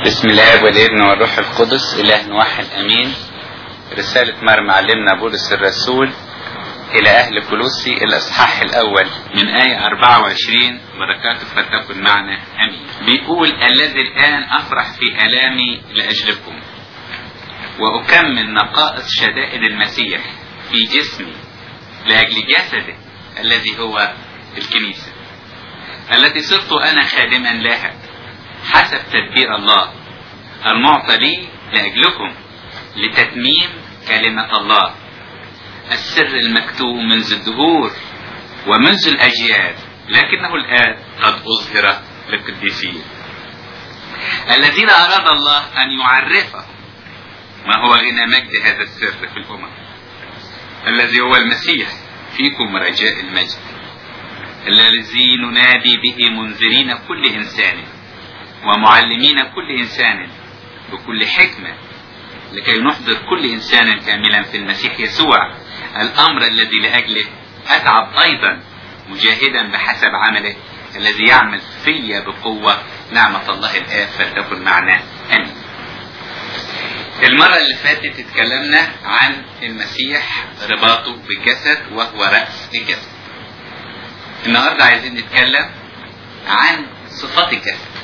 بسم الله والابن والروح القدس إله واحد أمين رسالة مرمى علمنا بولس الرسول إلى أهل كولوسي الإصحاح الأول من آية 24 بركاته فلتكن معنا أمين بيقول الذي الآن أفرح في آلامي لأجلكم وأكمل نقائص شدائد المسيح في جسمي لأجل جسده الذي هو الكنيسة التي صرت أنا خادما لها حسب تدبير الله المعطى لي لأجلكم لتتميم كلمة الله السر المكتوب منذ الدهور ومنذ الأجيال لكنه الآن قد أظهر للقديسين الذين أراد الله أن يعرفهم ما هو غنى مجد هذا السر في الأمم الذي هو المسيح فيكم رجاء المجد الذي ننادي به منذرين كل إنسان ومعلمين كل إنسان بكل حكمة لكي نحضر كل إنسان كاملا في المسيح يسوع الأمر الذي لأجله أتعب أيضا مجاهدا بحسب عمله الذي يعمل في بقوة نعمة الله الآب فلتكن معنا أمين المرة اللي فاتت اتكلمنا عن المسيح رباطه بالجسد وهو رأس الجسد النهاردة عايزين نتكلم عن صفات الجسد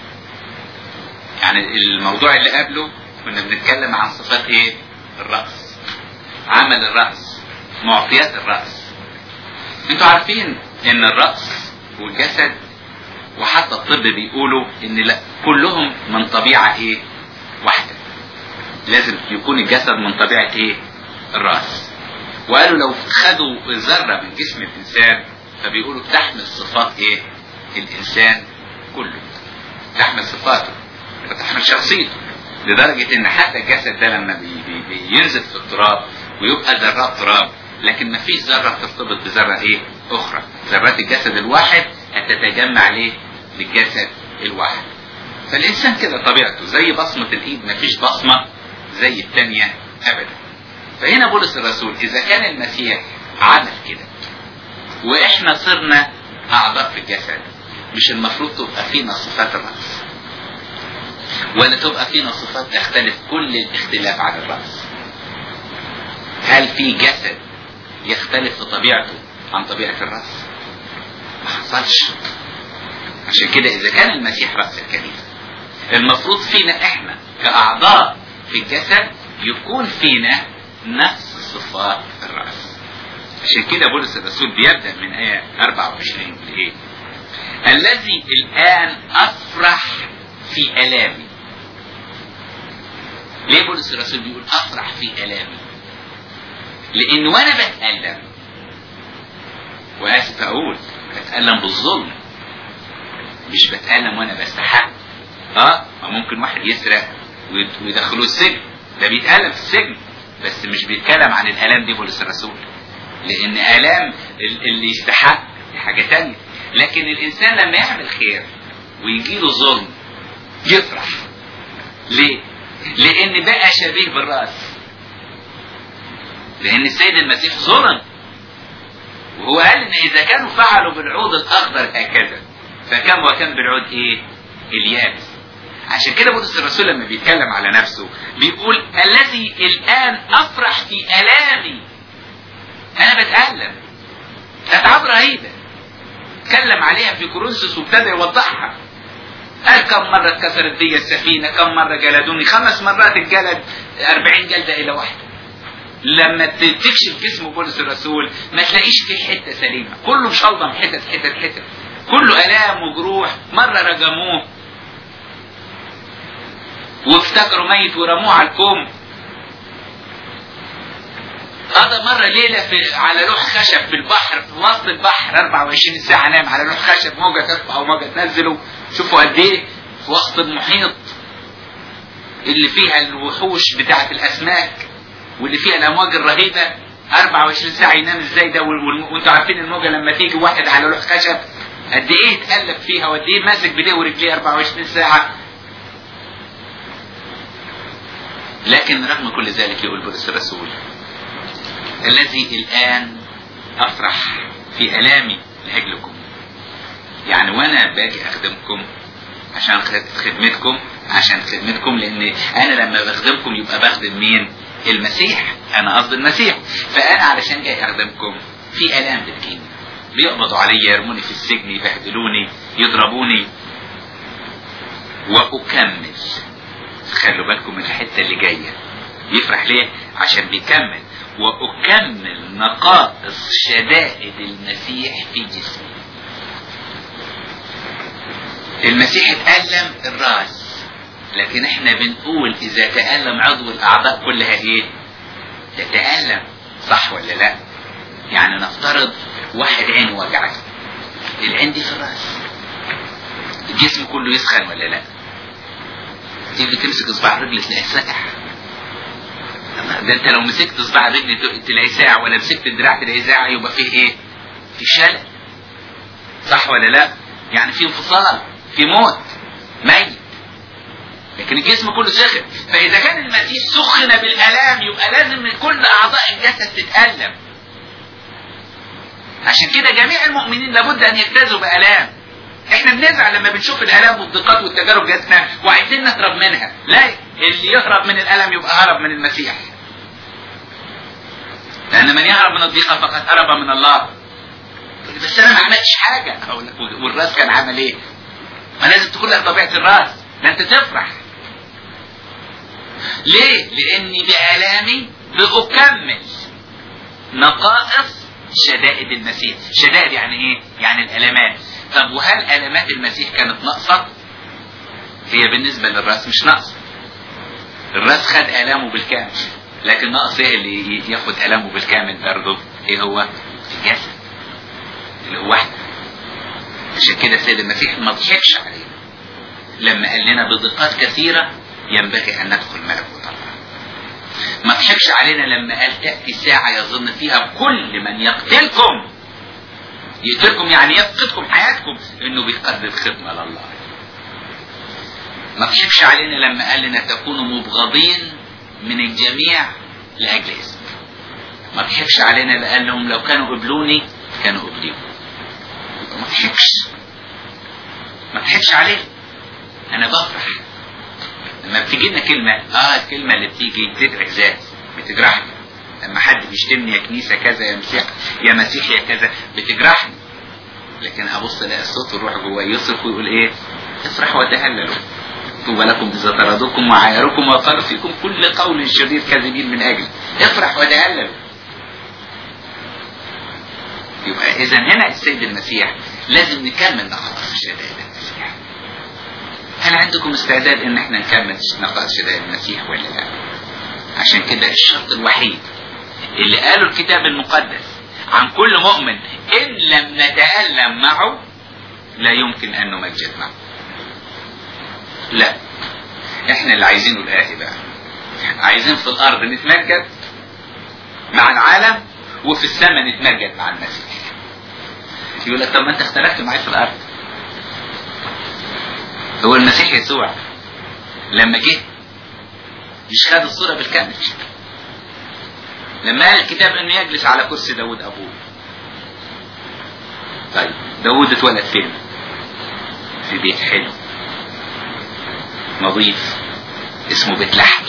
يعني الموضوع اللي قبله كنا بنتكلم عن صفات ايه الرأس عمل الرأس معطيات الرأس انتوا عارفين ان الرأس والجسد وحتى الطب بيقولوا ان لا كلهم من طبيعة ايه واحدة لازم يكون الجسد من طبيعة ايه الرأس وقالوا لو خدوا ذرة من جسم الانسان فبيقولوا تحمل صفات ايه الانسان كله تحمل صفاته وتحمل شخصيته لدرجة ان حتى الجسد ده لما بي بي بينزل في التراب ويبقى ذرات تراب لكن ما فيش ذرة ترتبط بذرة ايه اخرى ذرات الجسد الواحد هتتجمع ليه للجسد الواحد فالانسان كده طبيعته زي بصمة الايد ما فيش بصمة زي التانية ابدا فهنا بولس الرسول اذا كان المسيح عمل كده واحنا صرنا اعضاء في الجسد مش المفروض تبقى فينا صفات الرأس ولا تبقى فينا صفات تختلف كل الاختلاف عن الرأس هل في جسد يختلف في طبيعته عن طبيعة الرأس ما حصلش عشان كده إذا كان المسيح رأس الكنيسة المفروض فينا إحنا كأعضاء في الجسد يكون فينا نفس صفات الرأس عشان كده بولس الرسول بيبدأ من آية 24 لإيه الذي الآن أفرح في ألامي ليه بولس الرسول بيقول أفرح في ألامي لأن وأنا بتألم وآسف أقول بتألم بالظلم مش بتألم وأنا بستحق اه ما ممكن واحد يسرق ويدخلوه السجن ده بيتألم في السجن بس مش بيتكلم عن الآلام دي بولس الرسول لأن آلام اللي يستحق دي حاجة تانية لكن الإنسان لما يعمل خير ويجيله ظلم يفرح ليه لان بقى شبيه بالراس لان السيد المسيح ظلم وهو قال ان اذا كانوا فعلوا بالعود الاخضر هكذا فكم وكم بالعود ايه اليابس عشان كده بولس الرسول لما بيتكلم على نفسه بيقول الذي الان افرح في الامي انا بتالم اتعاب رهيبه اتكلم عليها في كورنثوس وابتدى يوضحها قال كم مرة اتكسرت بي السفينة كم مرة جلدوني خمس مرات الجلد أربعين جلدة إلى واحدة لما تكشف جسم بولس الرسول ما تلاقيش فيه حتة سليمة كله مشلضم حتت حتت حتت كله آلام وجروح مرة رجموه وافتكروا ميت ورموه على الكوم قضى مرة ليلة في على لوح خشب في البحر في وسط البحر 24 ساعة نام على لوح خشب موجة ترفع وموجة تنزله شوفوا قد ايه في وسط المحيط اللي فيها الوحوش بتاعة الأسماك واللي فيها الأمواج الرهيبة 24 ساعة ينام ازاي ده وانتوا عارفين الموجة لما تيجي واحد على لوح خشب قد ايه يتقلب فيها وقد ايه ماسك بايديه ورجليه 24 ساعة لكن رغم كل ذلك يقول بولس الرسول الذي الآن أفرح في ألامي لأجلكم يعني وأنا باجي أخدمكم عشان خدمتكم عشان خدمتكم لان انا لما بخدمكم يبقى بخدم مين المسيح انا قصد المسيح فانا علشان جاي اخدمكم في الام بتجيني بيقبضوا عليا يرموني في السجن يبهدلوني يضربوني واكمل خلوا بالكم من الحته اللي جايه يفرح ليه عشان بيكمل واكمل نقائص شدائد المسيح في جسمي المسيح اتألم الراس لكن احنا بنقول اذا تألم عضو الاعضاء كلها ايه تتألم صح ولا لا يعني نفترض واحد عين وجعك العين دي في الراس الجسم كله يسخن ولا لا تيجي تمسك اصبع رجل تلاقيه ساقع ده انت لو مسكت اصبع رجل تلاقيه ساقع ولا مسكت الدراع تلاقيه ساقع يبقى فيه ايه في شلل صح ولا لا يعني في انفصال في موت ميت لكن الجسم كله سخن فاذا كان المسيح سخن بالالام يبقى لازم من كل اعضاء الجسد تتالم عشان كده جميع المؤمنين لابد ان يجتازوا بالام احنا بنزعل لما بنشوف الالام والضيقات والتجارب جاتنا وعايزين نهرب منها لا اللي يهرب من الالم يبقى هرب من المسيح لان من يهرب من الضيقه فقد هرب من الله بس انا ما عملتش حاجه اقول لك والراس كان عمل ايه ما لازم تكون لك طبيعه الراس ده انت تفرح ليه لاني بالامي باكمل نقائص شدائد المسيح شدائد يعني ايه يعني الالمات طب وهل الامات المسيح كانت ناقصه هي بالنسبه للراس مش ناقصه الراس خد الامه بالكامل لكن ناقص ايه اللي ياخد الامه بالكامل برضه ايه هو الجسد اللي هو واحد عشان كده السيد المسيح ما ضحكش علينا لما قال لنا بضيقات كثيره ينبغي ان ندخل ملكوت الله ما ضحكش علينا لما قال تأتي ساعة يظن فيها كل من يقتلكم يقتلكم يعني يفقدكم حياتكم انه بيقدم خدمة لله ما ضحكش علينا لما قال لنا تكونوا مبغضين من الجميع لأجل اسمي ما ضحكش علينا اللي قال لهم لو كانوا قبلوني كانوا قبليهم ما ضحكش ما ضحكش علينا انا بفرح لما بتيجي لنا كلمة اه الكلمة اللي بتيجي بتدعي ذات بتجرحني لما حد بيشتمني يا كنيسة كذا يا مسيح يا مسيح يا كذا بتجرحني لكن ابص الاقي الصوت والروح جواي يصرخ ويقول ايه افرحوا وتهللوا طوبى لكم اذا طردوكم وعايركم وقالوا فيكم كل قول شرير كاذبين من اجل افرح وتهللوا يبقى اذا هنا السيد المسيح لازم نكمل نقاط شدائد المسيح هل عندكم استعداد ان احنا نكمل نقاط شدائد المسيح ولا لا عشان كده الشرط الوحيد اللي قاله الكتاب المقدس عن كل مؤمن ان لم نتألم معه لا يمكن ان نمجد معه لا احنا اللي عايزينه الآتي بقى عايزين في الارض نتمجد مع العالم وفي السماء نتمجد مع المسيح يقول لك طب ما انت اختلفت معي في الارض هو المسيح يسوع لما جه مش خد الصورة بالكامل لما قال الكتاب انه يجلس على كرسي داود ابوه طيب داود اتولد فين في بيت حلو نظيف اسمه بيت لحم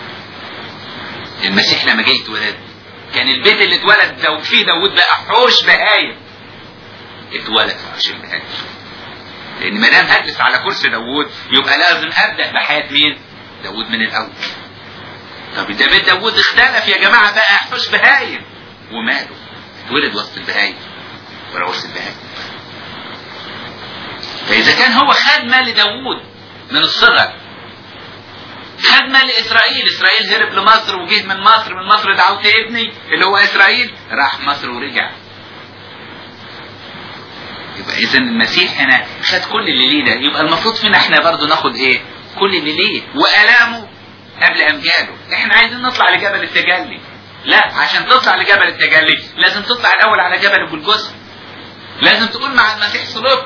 المسيح لما جه اتولد كان البيت اللي اتولد داود فيه داود بقى حوش بهايم اتولد في حوش البهايم لان ما دام هجلس على كرسي داوود يبقى لازم ابدا بحياه مين؟ داوود من الاول. طب ده بيت داوود اختلف يا جماعه بقى حوش بهايم وماله؟ اتولد وسط البهايم ولا وسط البهايم. فاذا كان هو خد مال داوود من الصغر خد مال اسرائيل، اسرائيل هرب لمصر وجه من مصر، من مصر دعوت ابني اللي هو اسرائيل راح مصر ورجع يبقى اذا المسيح هنا خد كل اللي ليه ده يبقى المفروض فينا احنا برضه ناخد ايه كل اللي ليه والامه قبل امجاده احنا عايزين نطلع لجبل التجلي لا عشان تطلع لجبل التجلي لازم تطلع الاول على جبل الجلجثه لازم تقول مع المسيح صلب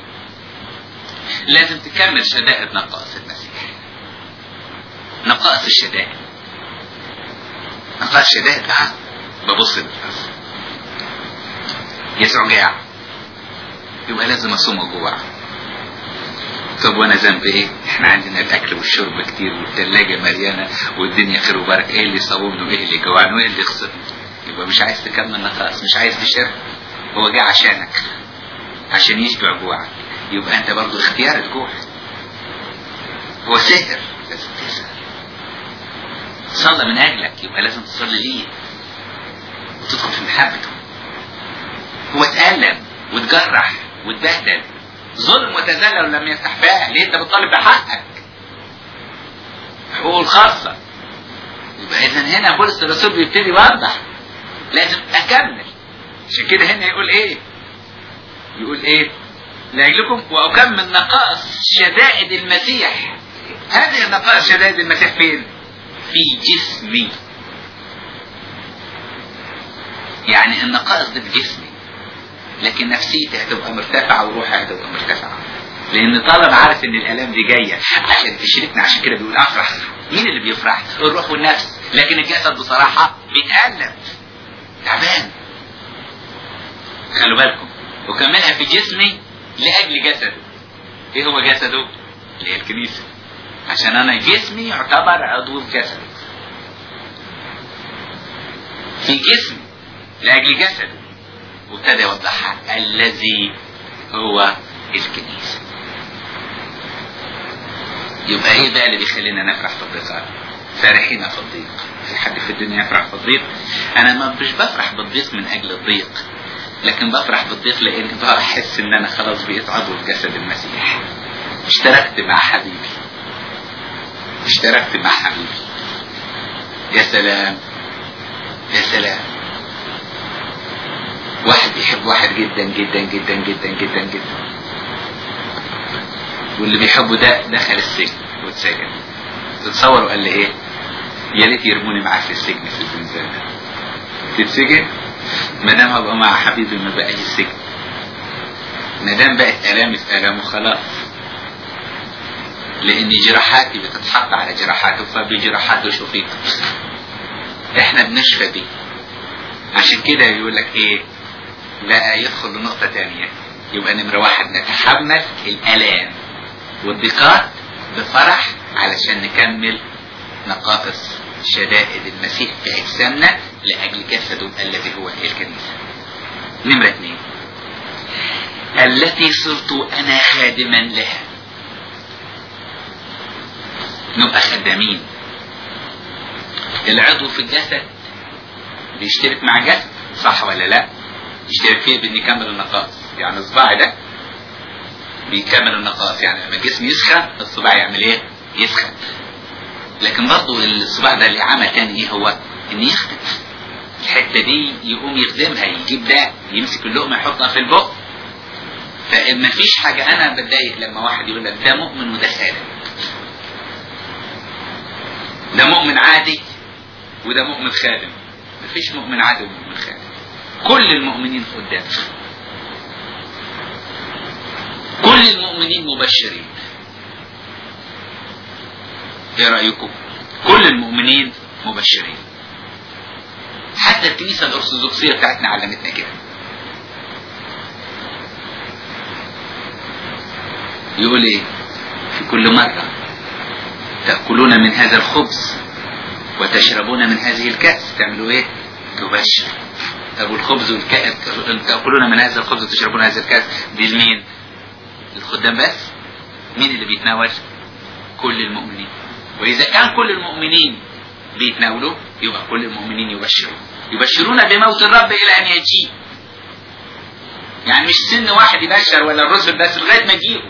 لازم تكمل شدائد نقائص المسيح نقائص الشدائد نقائص الشدائد اه ببص للراس يسوع جاع يبقى لازم اصوم وجوع طب وانا ذنبي ايه احنا عندنا الاكل والشرب كتير والثلاجه مليانه والدنيا خير وبركه ايه اللي صوبني وايه اللي جوعني وايه اللي خسرني يبقى مش عايز تكمل نقاص مش عايز تشرب هو جه عشانك عشان يشبع جوعك يبقى انت برضو اختيار الجوع هو سهر لازم تسهر صلى من اجلك يبقى لازم تصلي ليه وتدخل في محبته هو اتألم وتجرح وتبهدل ظلم وتذلل لم يفتح فيها ليه انت بتطالب بحقك حقوق الخاصة يبقى اذا هنا بولس الرسول بيبتدي يوضح لازم اكمل عشان كده هنا يقول ايه يقول ايه لاجلكم واكمل نقائص شدائد المسيح هذه النقائص شدائد المسيح فين في جسمي يعني النقائص دي في جسمي لكن نفسيتي هتبقى مرتفعة وروحي هتبقى مرتفعة لان طالما عارف ان الالام دي جاية عشان تشركنا عشان كده بيقول افرح مين اللي بيفرح الروح والنفس لكن الجسد بصراحة بيتألم تعبان خلوا بالكم وكملها في جسمي لأجل جسده ايه هو جسده اللي هي الكنيسة عشان انا جسمي يعتبر عضو في جسده في جسمي لأجل جسده وابتدى يوضحها الذي هو الكنيسة يبقى ايه بقى اللي بيخلينا نفرح في الضيقات فرحين في الضيق في حد في الدنيا يفرح في الضيق انا ما مش بفرح بالضيق من اجل الضيق لكن بفرح بالضيق لان بحس ان انا خلاص بقيت عضو في جسد المسيح اشتركت مع حبيبي اشتركت مع حبيبي يا سلام يا سلام واحد بيحب واحد جدا جدا جدا جدا جدا جدا واللي بيحبه ده دخل السجن واتسجن تتصوروا قال لي ايه يا ريت يرموني معاه في السجن في الزنزانة تتسجن ما دام هبقى مع حبيبي ما بقاش السجن ما دام بقت الامي في الامه خلاص لان جراحاتي بتتحط على جراحاته فبجراحاته شفيت احنا بنشفى بيه عشان كده يقول لك ايه لا يدخل لنقطة تانية يبقى نمرة واحد نتحمل الآلام والضيقات بفرح علشان نكمل نقائص شدائد المسيح في أجسامنا لأجل جسده الذي هو الكنيسة نمرة اثنين التي صرت أنا خادما لها نبقى خدامين العضو في الجسد بيشترك مع جسد صح ولا لا يشترك فيه بان يكمل النقاص يعني صباعي ده بيكمل النقاص يعني لما الجسم يسخن الصباع يعمل ايه يسخن لكن برضه الصباع ده اللي عمل تاني ايه هو ان يخدم الحته دي يقوم يخدمها يجيب ده يمسك اللقمه يحطها في البق فما فيش حاجه انا بتضايق لما واحد يقول لك ده مؤمن وده خادم ده مؤمن عادي وده مؤمن خادم مفيش مؤمن عادي ومؤمن خادم كل المؤمنين قدام كل المؤمنين مبشرين ايه رأيكم كل المؤمنين مبشرين حتى الكنيسة الأرثوذكسية بتاعتنا علمتنا كده يقول ايه في كل مرة تأكلون من هذا الخبز وتشربون من هذه الكأس تعملوا ايه تبشر طب والخبز والكأس تأكلون من هذا الخبز وتشربون هذا الكأس دي لمين الخدام بس مين اللي بيتناول كل المؤمنين وإذا كان كل المؤمنين بيتناولوا يبقى كل المؤمنين يبشرون يبشرون بموت الرب إلى أن يجيء يعني مش سن واحد يبشر ولا الرسل بس لغاية ما يجيبوا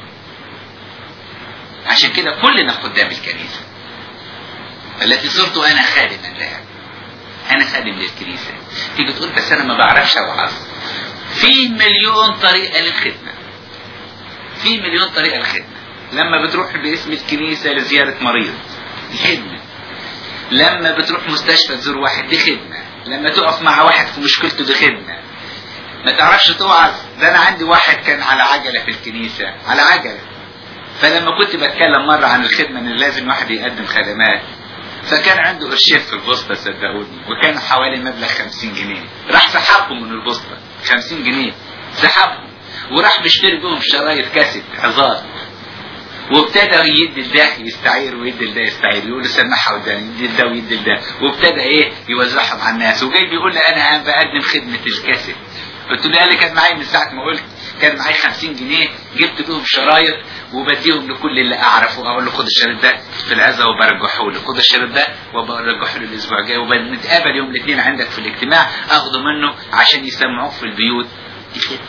عشان كده كلنا خدام الكنيسة التي صرت أنا خادما لها أنا خادم للكنيسة تيجي تقول بس أنا ما بعرفش أوعظ في مليون طريقة للخدمة في مليون طريقة للخدمة لما بتروح باسم الكنيسة لزيارة مريض دي خدمة لما بتروح مستشفى تزور واحد دي خدمة لما تقف مع واحد في مشكلته دي خدمة ما تعرفش توعظ ده انا عندي واحد كان على عجلة في الكنيسة على عجلة فلما كنت بتكلم مرة عن الخدمة ان لازم واحد يقدم خدمات فكان عنده قرشين في البوسطة صدقوني وكان حوالي مبلغ 50 جنيه راح سحبهم من البوسطة 50 جنيه سحبهم وراح بيشتري بهم شرايط كاسيت عظات وابتدى يدي لده يستعير ويدي لده يستعير يقول له سمعها وده يدي لده ويدي لده وابتدى ايه يوزعهم على الناس وجاي بيقول لي انا قاعد بقدم خدمه الكاسيت قلت له قال لي كان معايا من ساعه ما قلت كان معايا 50 جنيه جبت بيهم شرايط وبديهم لكل اللي اعرفه اقول له خد الشريط ده في العزا وبرجحه له خد الشريط ده وبرجحه له الاسبوع الجاي وبنتقابل يوم الاثنين عندك في الاجتماع اخده منه عشان يسمعوه في البيوت دي خدمه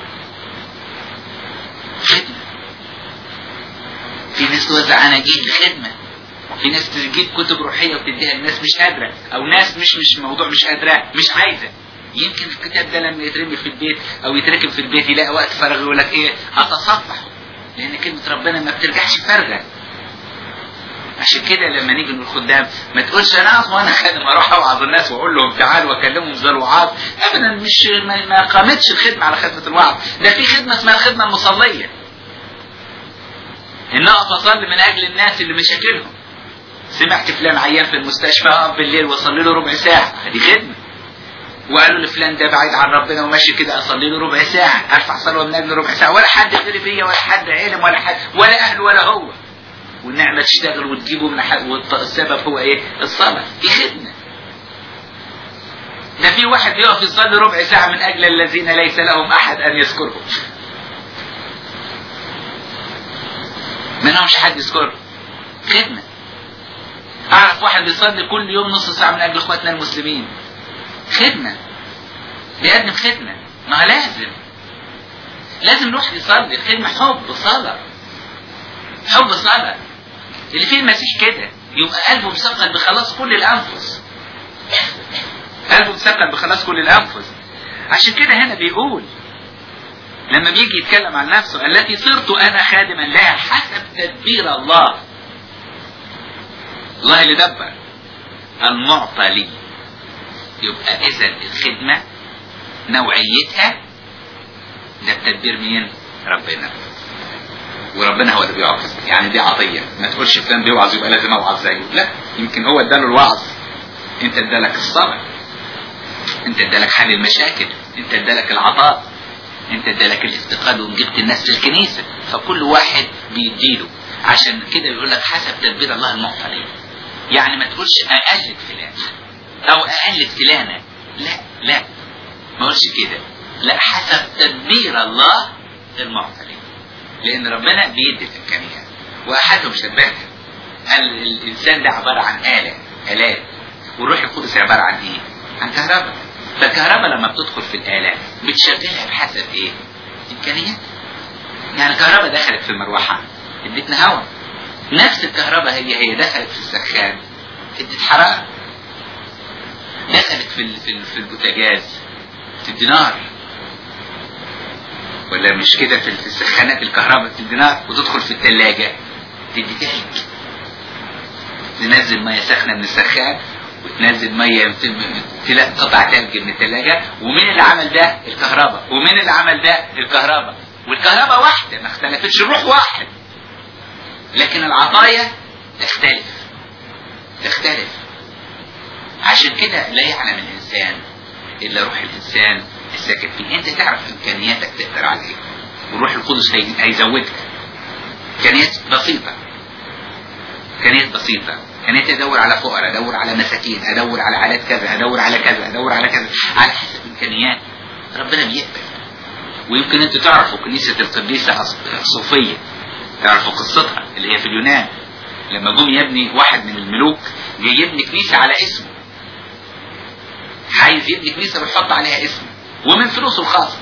خدمه في ناس توزع اناجيل خدمه في ناس تجيب كتب روحيه وتديها للناس مش قادره او ناس مش مش موضوع مش قادره مش عايزه يمكن الكتاب ده لما يترمي في البيت او يتركب في البيت يلاقي وقت فراغ يقول لك ايه اتصفح لان كلمه ربنا ما بترجعش فارغه عشان كده لما نيجي نقول خدام ما تقولش انا اقف وانا خادم اروح اوعظ الناس واقول لهم تعالوا واكلمهم زي الوعاظ ابدا مش ما, ما قامتش الخدمه على خدمه الوعظ ده في خدمه اسمها الخدمه المصليه ان اقف اصلي من اجل الناس اللي مشاكلهم سمعت فلان عيان في المستشفى اقف بالليل واصلي له ربع ساعه دي خدمه وقالوا لفلان ده بعيد عن ربنا وماشي كده اصلي له ربع ساعه ارفع صلوه من اجل ربع ساعه ولا حد غير فيا ولا حد علم ولا حد ولا اهل ولا هو والنعمه تشتغل وتجيبه من حد والسبب هو ايه؟ الصلاه دي خدمه ده في واحد يقف يصلي ربع ساعه من اجل الذين ليس لهم احد ان يذكرهم منهمش حد يذكرهم خدمه اعرف واحد بيصلي كل يوم نص ساعه من اجل اخواتنا المسلمين خدمة بيقدم خدمة ما لازم لازم الواحد يصلي الخدمة حب صلاة حب صلاة اللي فيه المسيح كده يبقى قلبه مثقل بخلاص كل الأنفس قلبه مثقل بخلاص كل الأنفس عشان كده هنا بيقول لما بيجي يتكلم عن نفسه التي صرت أنا خادما لها حسب تدبير الله الله اللي دبر المعطى لي يبقى اذا الخدمة نوعيتها ده بتدبير مين ربنا وربنا هو اللي بيوعظ يعني دي عطية ما تقولش فلان بيوعظ يبقى لازم اوعظ زيه لا يمكن هو اداله الوعظ انت ادالك الصبر انت ادالك حل المشاكل انت ادالك العطاء انت ادالك الافتقاد وجبت الناس للكنيسة فكل واحد بيديله عشان كده بيقول لك حسب تدبير الله المعطى ليه يعني ما تقولش اقلد فلان او اقلد فلانة لا لا ما قلش كده لا حسب تدبير الله المعطى ليه لان ربنا بيدي الامكانيات واحدهم شبهها قال الانسان ده عبارة عن آلة آلات والروح القدس عبارة عن ايه عن كهرباء فالكهرباء لما بتدخل في الآلة بتشغلها بحسب ايه امكانيات يعني الكهرباء دخلت في المروحة ادتنا هواء نفس الكهرباء هي هي دخلت في السخان ادت حرارة دخلت في في في البوتاجاز تدي نار ولا مش كده في السخانات الكهرباء تدي نار وتدخل في الثلاجة تدي تلج تنزل مية سخنة من السخان وتنزل مية تلاقي قطع تلج من الثلاجة ومين اللي عمل ده الكهرباء ومين اللي عمل ده الكهرباء والكهرباء واحدة ما اختلفتش الروح واحد لكن العطايا تختلف تختلف عشان كده لا يعلم الإنسان إلا روح الإنسان الساكن فيه أنت تعرف إمكانياتك تقدر عليه والروح القدس هيزودك إمكانيات بسيطة إمكانيات بسيطة إمكانيات أدور على فقراء أدور على مساكين أدور على عادات كذا أدور على كذا أدور على كذا على حسب إمكانيات ربنا بيقبل ويمكن أنتوا تعرفوا كنيسة القديسة صوفية تعرفوا قصتها اللي هي في اليونان لما جم يبني واحد من الملوك جاي يبني كنيسة على اسمه عايز يبني كنيسة ويحط عليها اسمه ومن فلوسه الخاصة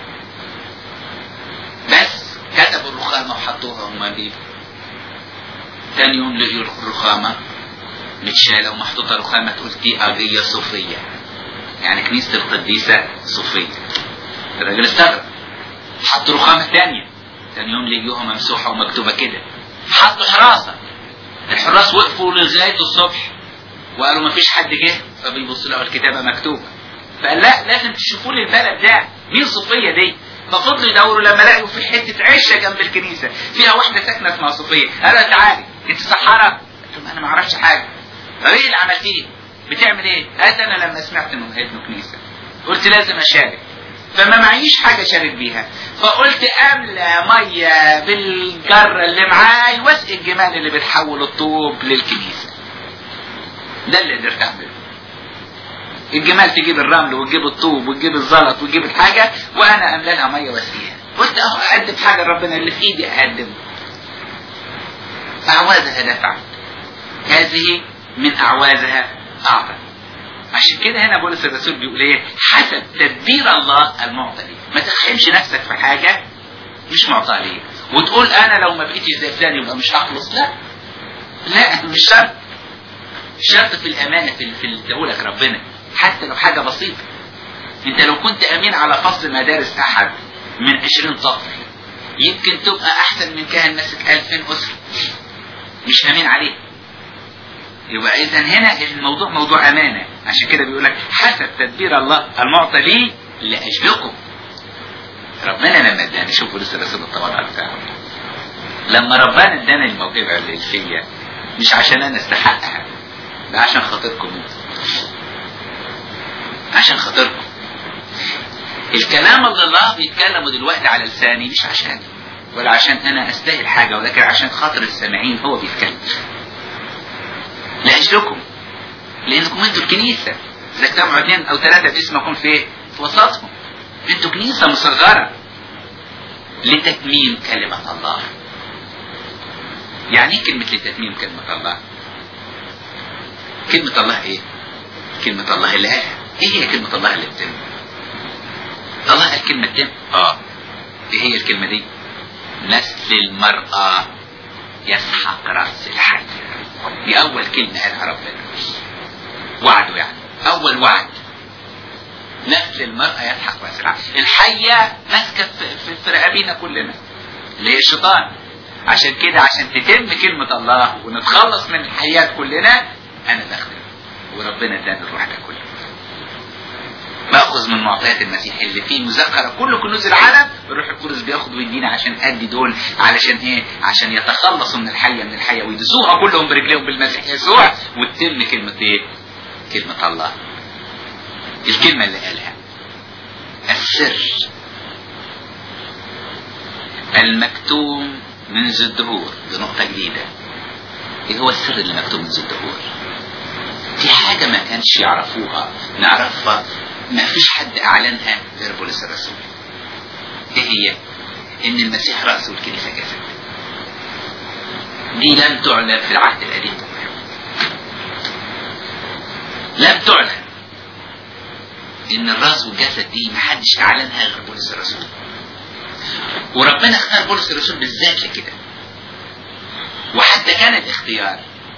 بس كتبوا الرخامة وحطوها هم دي تاني يوم لقيوا الرخامة متشالة ومحطوطة رخامة تقول دي قضية صوفية يعني كنيسة القديسة صوفية الراجل استغرب حط رخامة تانية تاني يوم لقيوها ممسوحة ومكتوبة كده حطوا حراسة الحراس وقفوا لغاية الصبح وقالوا مفيش حد جه فبيبص له الكتابة مكتوبة فقال لا لازم تشوفوا لي البلد ده مين صوفية دي ففضلوا يدوروا لما لقوا في حتة عشة جنب الكنيسة فيها واحدة ساكنة اسمها صوفية قالوا تعالي انت سحارة قلت انا ما اعرفش حاجة طب ايه اللي عملتيه بتعمل ايه قالت انا لما سمعت انه هيبنوا كنيسة قلت لازم اشارك فما معيش حاجة شارك بيها فقلت املى مية بالجرة اللي معاي واسقي الجمال اللي بتحول الطوب للكنيسة ده اللي قدرت اعمله الجمال تجيب الرمل وتجيب الطوب وتجيب الزلط وتجيب الحاجة وانا املى لها مية واسقيها قلت اهو اقدم حاجة ربنا اللي في ايدي اقدم اعوازها دفعت هذه من اعوازها اعظم عشان كده هنا بولس الرسول بيقول ايه حسب تدبير الله المعطى لي ما تخحمش نفسك في حاجة مش معطى لي وتقول انا لو ما بقيتش زي فلان يبقى مش هخلص لا لا مش شرط شرط في الامانة في في اللي اداهولك ربنا حتى لو حاجة بسيطة انت لو كنت امين على فصل مدارس احد من 20 طفل يمكن تبقى احسن من كان ماسك 2000 اسره مش امين عليه يبقى اذا هنا الموضوع موضوع امانه عشان كده بيقول لك حسب تدبير الله المعطى لي لاجلكم ربنا لما اداني شوفوا لسه رسول الطبقات بتاعه لما ربنا اداني الموهبه اللي فيا مش عشان انا استحقها ده عشان خاطركم انتوا عشان خاطركم الكلام اللي الله بيتكلمه دلوقتي على لساني مش عشاني ولا عشان انا استاهل حاجه ولكن عشان خاطر السامعين هو بيتكلم لاجلكم لانكم انتوا الكنيسه اذا اجتمعوا اثنين او ثلاثه باسمكم في في وسطهم انتوا كنيسه مصغره لتتميم كلمه الله يعني ايه كلمه لتتميم كلمه الله كلمه الله ايه كلمه الله اللي قالها ايه هي كلمه الله اللي بتتم الله قال كلمه تم اه ايه هي الكلمه دي نسل المرأة يسحق رأس الحي دي أول كلمة قالها ربنا وعده يعني أول وعد نسل المرأة يسحق رأس الحي الحية ماسكة في, في رقابينا كلنا اللي هي الشيطان عشان كده عشان تتم كلمة الله ونتخلص من الحيات كلنا أنا داخل وربنا اداني الروح ده كله باخذ من معطيات المسيح اللي فيه مذكرة كل كنوز العالم الروح القدس بياخد ويدينا عشان ادي دول علشان ايه عشان يتخلصوا من الحية من الحية ويدسوها كلهم برجليهم بالمسيح يسوع وتتم كلمة ايه كلمة الله الكلمة اللي قالها السر المكتوم منذ الدهور دي نقطة جديدة ايه هو السر اللي مكتوم منذ الدهور دي حاجة ما كانش يعرفوها نعرفها ما فيش حد اعلنها غير بولس الرسول ايه هي ان المسيح رأس والكنيسة جسد دي لم تعلن في العهد القديم لم تعلن ان الراس والجسد دي محدش اعلنها غير بولس الرسول وربنا اختار بولس الرسول بالذات لكده وحتى كان الاختيار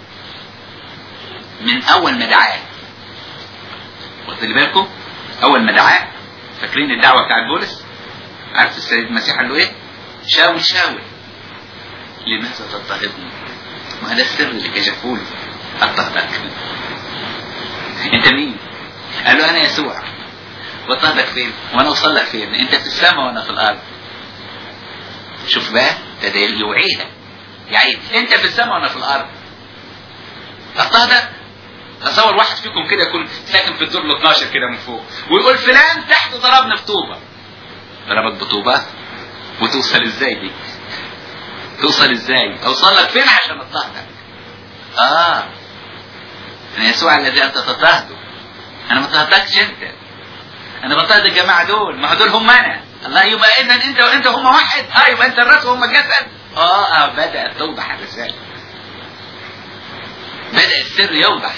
من اول ما دعاه واخدين بالكم اول ما دعاه فاكرين الدعوه بتاعت بولس عارف السيد المسيح قال له ايه شاول شاول لماذا تضطهدني ما ده السر اللي كشفوا له اضطهدك انت مين قال له انا يسوع واضطهدك فين وانا اوصل لك فين انت في السماء وانا في الارض شوف بقى ده, ده يوعيها يعني انت في السماء وانا في الارض اضطهدك تصور واحد فيكم كده يكون ساكن في الدور ال 12 كده من فوق ويقول فلان تحت ضربني بطوبه ضربك بطوبه وتوصل ازاي دي توصل ازاي اوصل لك فين عشان اضطهدك اه انا يسوع الذي انت تضطهده انا ما اضطهدتكش انت انا بضطهد الجماعه دول ما دول هم انا الله يبقى اذا انت وانت هم واحد اه يبقى انت الراس وهم الجسد اه اه بدات توضح الرساله بدا السر يوضح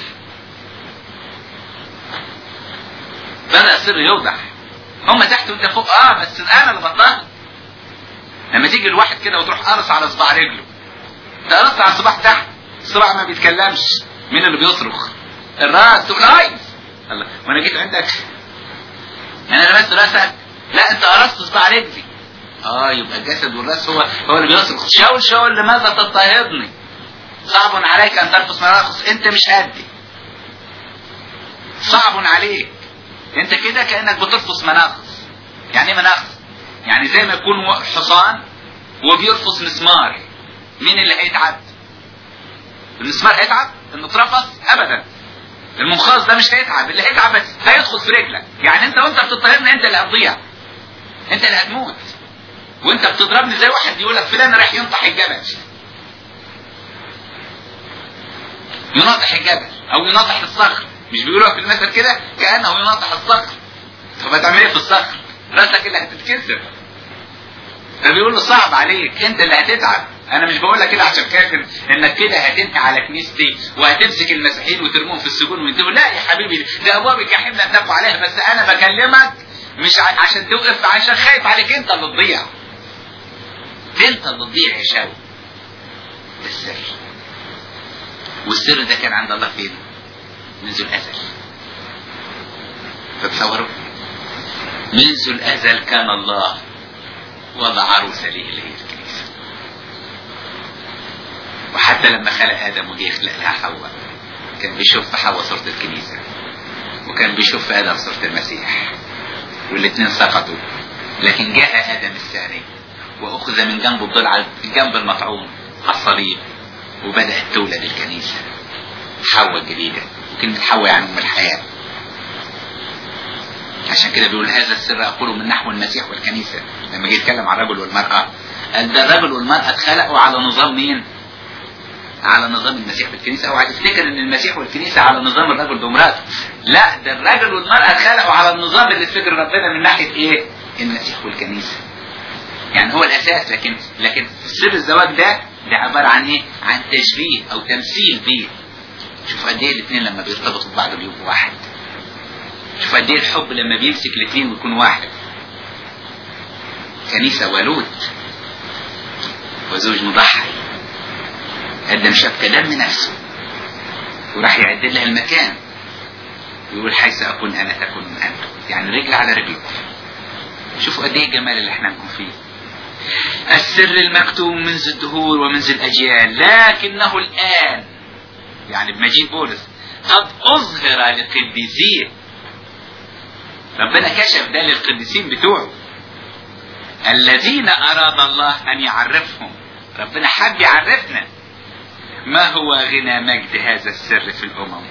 بدا السر يوضح هم تحت وانت فوق اه بس انا اللي بضطهد لما تيجي الواحد كده وتروح قرص على صباع رجله ده قرص على الصباع تحت الصباع ما بيتكلمش مين اللي بيصرخ الراس تقول هاي الله وانا جيت عندك انا لمست راسك لا انت قرصت صباع رجلي اه يبقى الجسد والراس هو هو اللي بيصرخ شاول شاول لماذا تضطهدني صعب عليك ان ترقص مناقص انت مش قدي صعب عليك انت كده كانك بترفص مناقص يعني ايه مناقص يعني زي ما يكون حصان وبيرفص مسمار مين اللي هيتعب المسمار هيتعب انه اترفص ابدا المنخاص ده مش هيتعب اللي هيتعب هيدخل في رجلك يعني انت وانت بتضطهدني انت اللي هتضيع انت اللي هتموت وانت بتضربني زي واحد يقول لك فلان رايح ينطح الجبل يناطح الجبل او يناطح الصخر مش بيقولوا في المثل كده كانه يناطح الصخر طب هتعمل ايه في الصخر راسك اللي هتتكسر فبيقول له صعب عليك انت اللي هتتعب انا مش بقول لك كده عشان فاكر انك كده هتنهي على كنيستي وهتمسك المسيحيين وترموهم في السجون وينتهوا لا يا حبيبي ده ابواب الجحيم لا تنفع عليها بس انا بكلمك مش عشان توقف عشان خايف عليك انت اللي تضيع انت اللي تضيع يا شاوي ده السر والسر ده كان عند الله فين منذ الازل تتصوروا منذ الازل كان الله وضع عروسه ليه اللي هي الكنيسه وحتى لما خلق ادم وجه يخلق لها حواء كان بيشوف في حواء صوره الكنيسه وكان بيشوف في ادم صوره المسيح والاثنين سقطوا لكن جاء ادم الثاني واخذ من جنبه الضلع الجنب المطعوم على الصليب وبدات تولد الكنيسه حواء جديده وكلمه حواء يعني ام الحياه عشان كده بيقول هذا السر اقوله من نحو المسيح والكنيسه لما جه يتكلم عن الرجل والمراه قال ده الرجل والمراه اتخلقوا على نظام مين؟ على نظام المسيح والكنيسه اوعى تفتكر ان المسيح والكنيسه على نظام الرجل بمراته لا ده الرجل والمراه اتخلقوا على النظام اللي فكر ربنا من ناحيه ايه؟ المسيح والكنيسه يعني هو الاساس لكن لكن سر الزواج ده ده عباره عن ايه؟ عن تشبيه او تمثيل بيه شوف قد ايه الاثنين لما بيرتبطوا ببعض بيبقوا واحد شوف قد ايه الحب لما بيمسك الاثنين ويكون واحد كنيسة ولود وزوج مضحي قدم شبكة دم نفسه وراح يعد لها المكان ويقول حيث أكون أنا تكون أنت يعني رجل على رجل شوفوا قد ايه الجمال اللي احنا نكون فيه السر المكتوم منذ الدهور ومنذ الأجيال لكنه الآن يعني بمجيء بولس قد أظهر لقديسيه ربنا كشف ده للقديسين بتوعه الذين أراد الله أن يعرفهم ربنا حب يعرفنا ما هو غنى مجد هذا السر في الأمم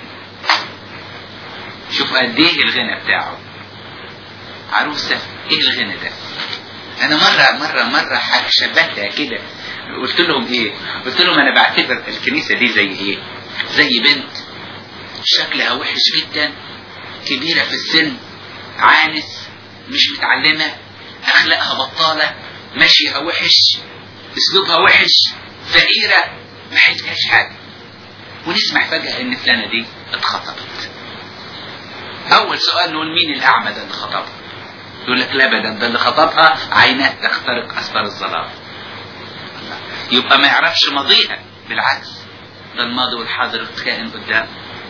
شوف قد ايه الغنى بتاعه عروسة ايه الغنى ده انا مرة مرة مرة حاجة شبهتها كده قلت لهم ايه قلت لهم انا بعتبر الكنيسة دي زي ايه زي بنت شكلها وحش جدا كبيرة في السن عانس مش متعلمة أخلاقها بطالة مشيها وحش أسلوبها وحش فقيرة ما حيتهاش حاجة ونسمع فجأة إن فلانة دي اتخطبت أول سؤال نقول مين الأعمى ده اللي خطبها يقول لك لا بدل ده اللي خطبها عينات تخترق أسفار الظلام يبقى ما يعرفش ماضيها بالعكس ده الماضي والحاضر كائن قدام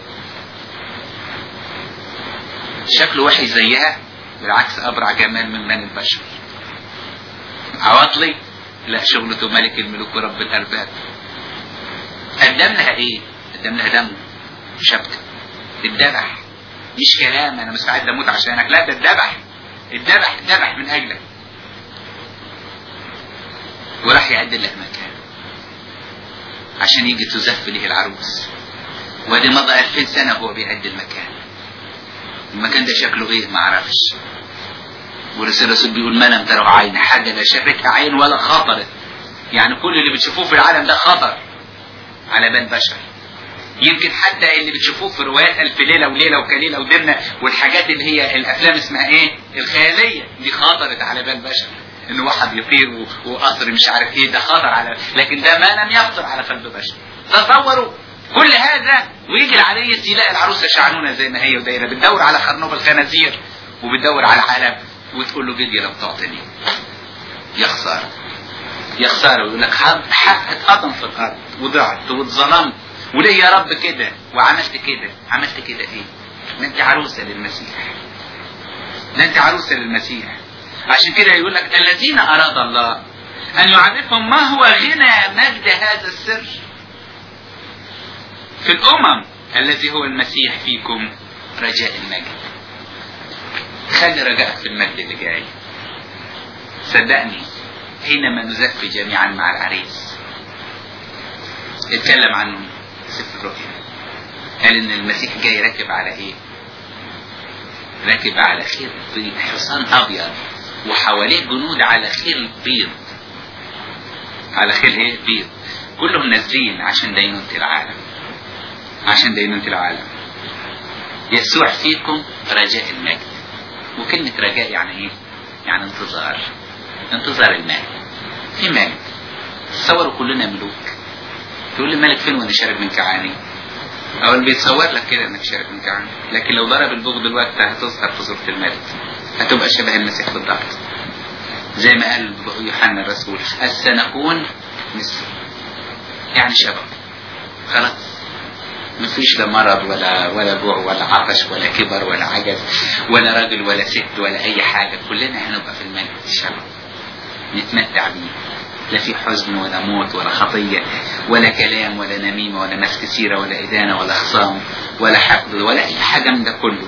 شكله وحش زيها بالعكس أبرع جمال من من البشر عواطلي لا شغلته ملك الملوك ورب الأرباب قدم لها ايه قدم لها دم شبكة الذبح مش كلام انا مستعد اموت عشانك لا ده الذبح الذبح الذبح من اجلك وراح يعد لها مكان عشان يجي تزف له العروس وادي مضى 2000 سنة هو بيعد المكان المكان ده شكله ايه ما اعرفش ورسول الرسول بيقول ما لم تروا عين حاجة لا شافتها عين ولا خطرت يعني كل اللي بتشوفوه في العالم ده خطر على بال بشر يمكن حتى اللي بتشوفوه في روايات ألف ليلة وليلة وكليلة ودمنة والحاجات اللي هي الأفلام اسمها إيه؟ الخيالية دي خطرت على بال بشر إن واحد يطير وقطر مش عارف إيه ده خطر على لكن ده ما لم يخطر على قلب بشر تصوروا كل هذا ويجي العريس يلاقي العروسة شعنونة زي ما هي ودايرة بتدور على خرنوب الخنازير وبتدور على علب وتقول له جدي لم تعطني يا خسارة يا خسارة ويقول لك حق اتقطم في الأرض وضعت واتظلمت وليه يا رب كده وعملت كده عملت كده ايه ده انت عروسة للمسيح ده انت عروسة للمسيح عشان كده يقول لك الذين أراد الله أن يعرفهم ما هو غنى مجد هذا السر في الأمم الذي هو المسيح فيكم رجاء المجد خلي رجائك في المجد اللي جاي صدقني حينما نزف جميعا مع العريس اتكلم عن سفر الرؤيا قال ان المسيح جاي راكب على ايه راكب على خير حصان ابيض وحواليه جنود على خيل بيض على خيل ايه بيض كلهم نازلين عشان دينونة العالم عشان دينونة العالم يسوع فيكم رجاء المجد وكلمة رجاء يعني ايه يعني انتظار انتظار المجد في مجد تصوروا كلنا ملوك تقول لي الملك فين وانا شارب من كعاني او اللي بيتصور لك كده انك شارب من كعاني لكن لو ضرب البوق دلوقتي هتظهر في صورة الملك هتبقى شبه المسيح بالضبط زي ما قال يوحنا الرسول السنكون مثله يعني شبه خلاص مفيش لا مرض ولا ولا جوع ولا عطش ولا كبر ولا عجز ولا راجل ولا ست ولا اي حاجه كلنا هنبقى في المجد شبه نتمتع بيه لا في حزن ولا موت ولا خطية ولا كلام ولا نميمة ولا ناس كثيرة ولا إدانة ولا خصام ولا حقد ولا أي حاجة من ده كله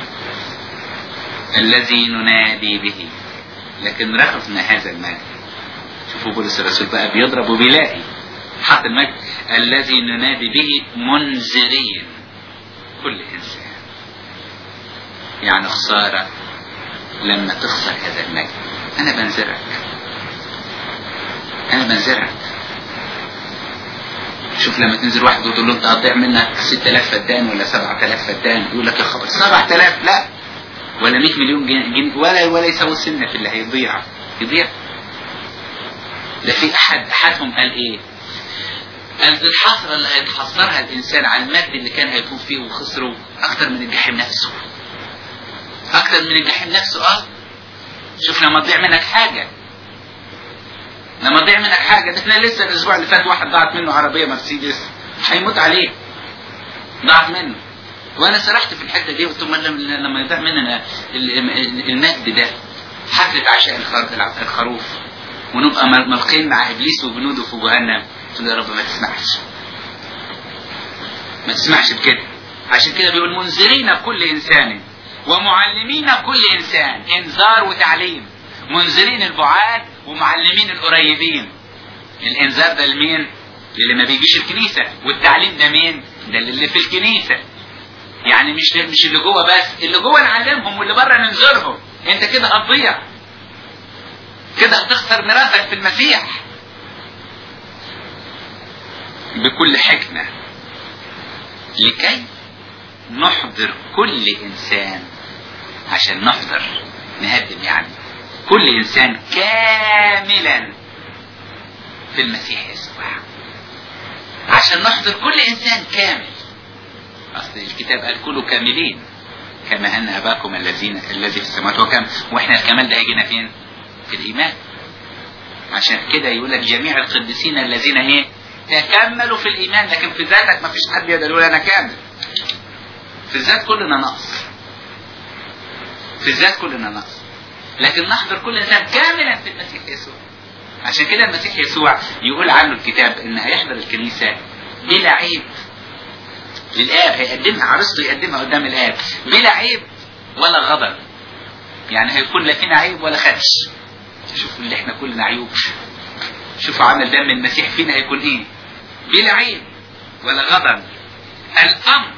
الذي ننادي به لكن رفضنا هذا المجد شوفوا بولس الرسول بقى بيضرب وبيلاقي حط المجد الذي ننادي به منذرين كل إنسان يعني خسارة لما تخسر هذا المجد أنا بنذرك أنا بنذرك شوف لما تنزل واحد وتقول له انت هتضيع منك 6000 فدان ولا 7000 فدان يقول لك يا خبر 7000 لا ولا 100 مليون جنيه ولا ولا يساوي السنه في اللي هيضيع يضيع ده في احد احدهم قال ايه؟ قال دي الحسره اللي هيتحسرها الانسان على المجد اللي كان هيكون فيه وخسره اكتر من الجحيم نفسه اكتر من الجحيم نفسه اه شوف لما تضيع منك حاجه لما تضيع منك حاجه ده احنا لسه الاسبوع اللي فات واحد ضاعت منه عربيه مرسيدس هيموت عليه ضاعت منه وانا سرحت في الحته دي قلت لما يضيع مننا المجد ده حفله عشاء الخروف ونبقى ملقين مع ابليس وجنوده في جهنم قلت له يا رب ما تسمعش ما تسمعش بكده عشان كده بيقول منذرين كل انسان ومعلمين كل انسان انذار وتعليم منذرين البعاد ومعلمين القريبين الانذار ده لمين للي ما بيجيش الكنيسة والتعليم ده مين ده اللي في الكنيسة يعني مش مش اللي جوه بس اللي جوه نعلمهم واللي بره ننذرهم انت كده هتضيع كده هتخسر ميراثك في المسيح بكل حكمة لكي نحضر كل إنسان عشان نحضر نهدم يعني كل إنسان كاملا في المسيح يسوع عشان نحضر كل إنسان كامل أصل الكتاب قال كلوا كاملين كما أن أباكم الذين الذي في السماوات وكم وإحنا الكمال ده هيجينا فين؟ في الإيمان عشان كده يقول لك جميع القديسين الذين إيه؟ تكملوا في الإيمان لكن في ذاتك ما فيش حد يقدر يقول أنا كامل في الذات كلنا نقص في الذات كلنا نقص لكن نحضر كل انسان كاملا في المسيح يسوع عشان كده المسيح يسوع يقول عنه الكتاب ان هيحضر الكنيسه بلا عيب للاب هيقدمها عروسته يقدمها قدام الاب بلا عيب ولا غضب يعني هيكون لا فينا عيب ولا خدش شوفوا اللي احنا كلنا عيوب شوفوا عمل دم المسيح فينا هيكون ايه بلا عيب ولا غضب الامر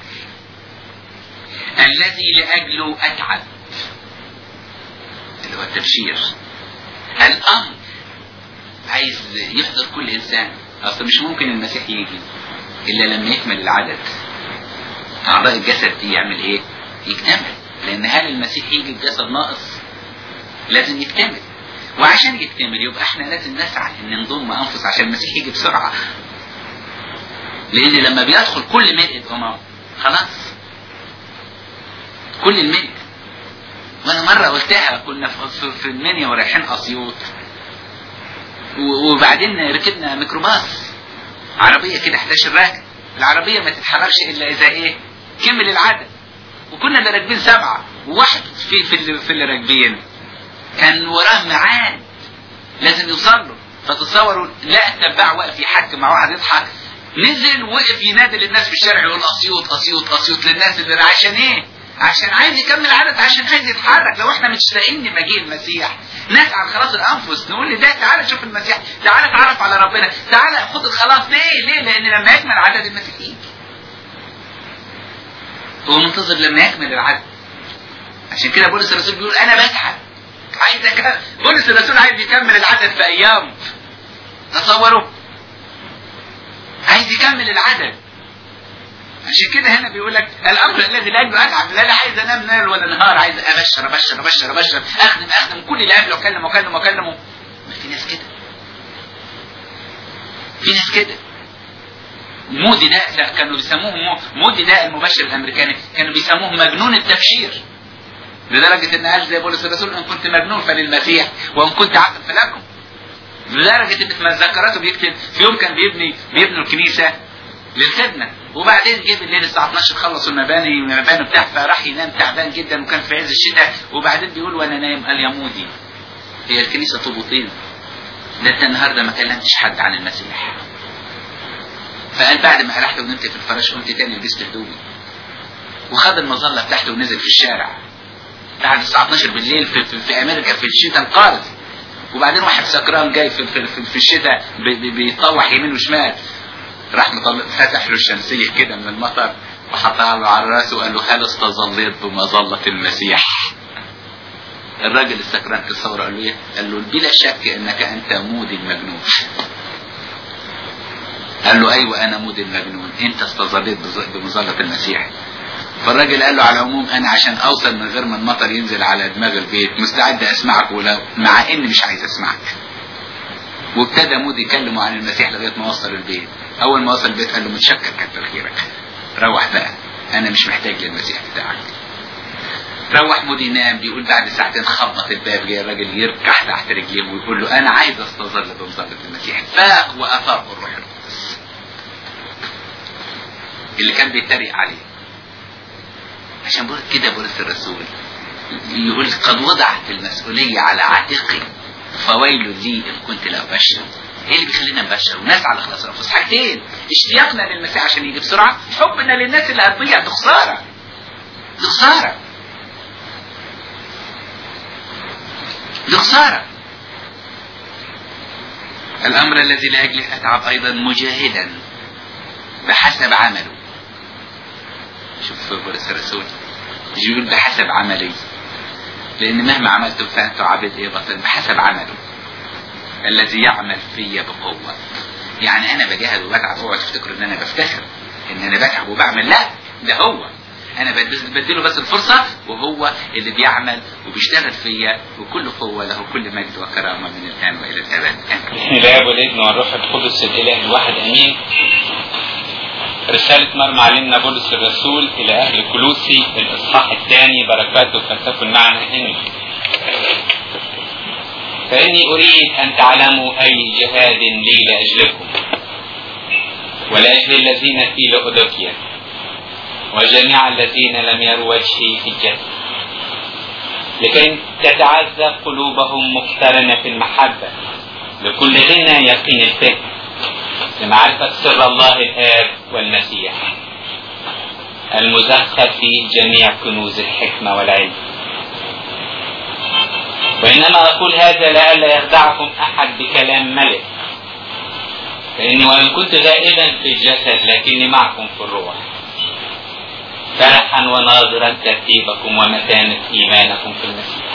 الذي لاجله اتعب اللي هو التبشير الامر عايز يحضر كل انسان اصل مش ممكن المسيح يجي الا لما يكمل العدد اعضاء الجسد دي يعمل ايه يكتمل لان هل المسيح يجي بجسد ناقص لازم يكتمل وعشان يكتمل يبقى احنا لازم نسعى ان نضم انفس عشان المسيح يجي بسرعه لان لما بيدخل كل ملء الامم خلاص كل الملء وانا مره قلتها كنا في المنيا ورايحين اسيوط وبعدين ركبنا ميكروباص عربيه كده 11 راكب العربيه ما تتحركش الا اذا ايه كمل العدد وكنا اللي راكبين سبعه وواحد في في اللي, في اللي راكبين كان وراه ميعاد لازم يوصل له فتصوروا لا التباع واقف يحكم مع واحد يضحك نزل وقف ينادي للناس في الشارع يقول اسيوط اسيوط اسيوط للناس اللي عشان ايه؟ عشان عايز يكمل عدد عشان عايز يتحرك لو احنا مشتاقين لمجيء المسيح نسعى لخلاص الانفس نقول لده تعالى شوف المسيح تعالى اتعرف على ربنا تعالى خد الخلاص ليه ليه لان لما يكمل عدد المسيح يجي هو منتظر لما يكمل العدد عشان كده بولس الرسول بيقول انا بتعب عايز أكمل. بولس الرسول عايز يكمل العدد في ايام تصوروا عايز يكمل العدد عشان كده هنا بيقول لك الامر الذي لاجله اتعب لا لا عايز انام ليل ولا نهار عايز ابشر ابشر ابشر ابشر اخدم اخدم كل اللي قبله اكلمه اكلمه اكلمه ما في ناس كده في ناس كده مودي ده لا كانوا بيسموه مو- مودي ده المبشر الامريكاني كانوا بيسموه مجنون التبشير لدرجة ان قال زي بولس الرسول ان كنت مجنون فللمسيح وان كنت عاقل فلكم لدرجة ان في مذكراته بيكتب في يوم كان بيبني بيبنوا الكنيسة للخدمة وبعدين جه بالليل الساعة 12 خلصوا المباني المباني بتاعه فراح ينام تعبان جدا وكان في عز الشتاء وبعدين بيقول وانا نايم قال يا مودي هي الكنيسة طوبوتين ده انت النهارده ما كلمتش حد عن المسيح فقال بعد ما رحت ونمت في الفراش قمت تاني لبست هدومي وخد المظلة بتاعته ونزل في الشارع بعد الساعة 12 بالليل في, في, في امريكا في الشتاء القارس وبعدين واحد سكران جاي في, في, في, في الشتاء بي- بي- بيطوح يمين وشمال راح مطلع فتح له الشمسية كده من المطر وحطها له على راسه وقال له هل استظليت بمظلة المسيح الراجل السكران في الثورة قال له ايه؟ قال له بلا شك انك انت مودي المجنون قال له ايوه انا مودي المجنون انت استظليت بز- بمظلة المسيح فالراجل قال له على العموم انا عشان اوصل من غير ما المطر ينزل على دماغ البيت مستعد اسمعك ولو مع اني مش عايز اسمعك وابتدى مودي يكلمه عن المسيح لغايه ما وصل البيت اول ما وصل البيت قال له متشكر كتر خيرك روح بقى انا مش محتاج للمسيح بتاعك روح مودي نام بيقول بعد ساعتين خبط الباب جاي الراجل يركح تحت رجليه ويقول له انا عايز استظل بمظلة المسيح فاق وافاق الروح القدس اللي كان بيتريق عليه عشان بقول كده بولس الرسول يقول قد وضعت المسؤولية على عاتقي فويل لي إن كنت لا أبشر ايه اللي بيخلينا نبشر وناس على خلاص الانفس حاجتين اشتياقنا للمسيح عشان يجي بسرعه حبنا للناس اللي هتضيع دي خساره دي خساره دي خساره الامر الذي لاجله اتعب ايضا مجاهدا بحسب عمله شوف بولس الرسول يقول بحسب عملي لان مهما عملتم فانتم عبد ايه بطل بحسب عمله الذي يعمل فيا بقوة يعني انا بجاهد وبتعب اوعى تفتكروا ان انا بفتخر ان انا بتعب وبعمل لا ده هو انا بدس- بديله بس الفرصة وهو اللي بيعمل وبيشتغل فيا وكل قوة له كل مجد وكرامة من الآن وإلى الأبد آمين بسم الله والابن والروح القدس الاله الواحد امين رسالة مرمى علمنا بولس الرسول إلى أهل كلوسي الإصحاح الثاني بركاته فلتكن معنا آمين. فإني أريد أن تعلموا أي جهاد لي لأجلكم ولأجل الذين في لأودوكيا وجميع الذين لم يروا وجهي في الجسد لكي تتعزى قلوبهم مقترنة في المحبة لكل غنى يقين الفهم لمعرفة سر الله الآب والمسيح المزخر فيه جميع كنوز الحكمة والعلم وإنما أقول هذا لئلا يخدعكم أحد بكلام ملك فإني وإن كنت غائبا في الجسد لكني معكم في الروح فرحا وناظرا ترتيبكم ومتانة إيمانكم في المسيح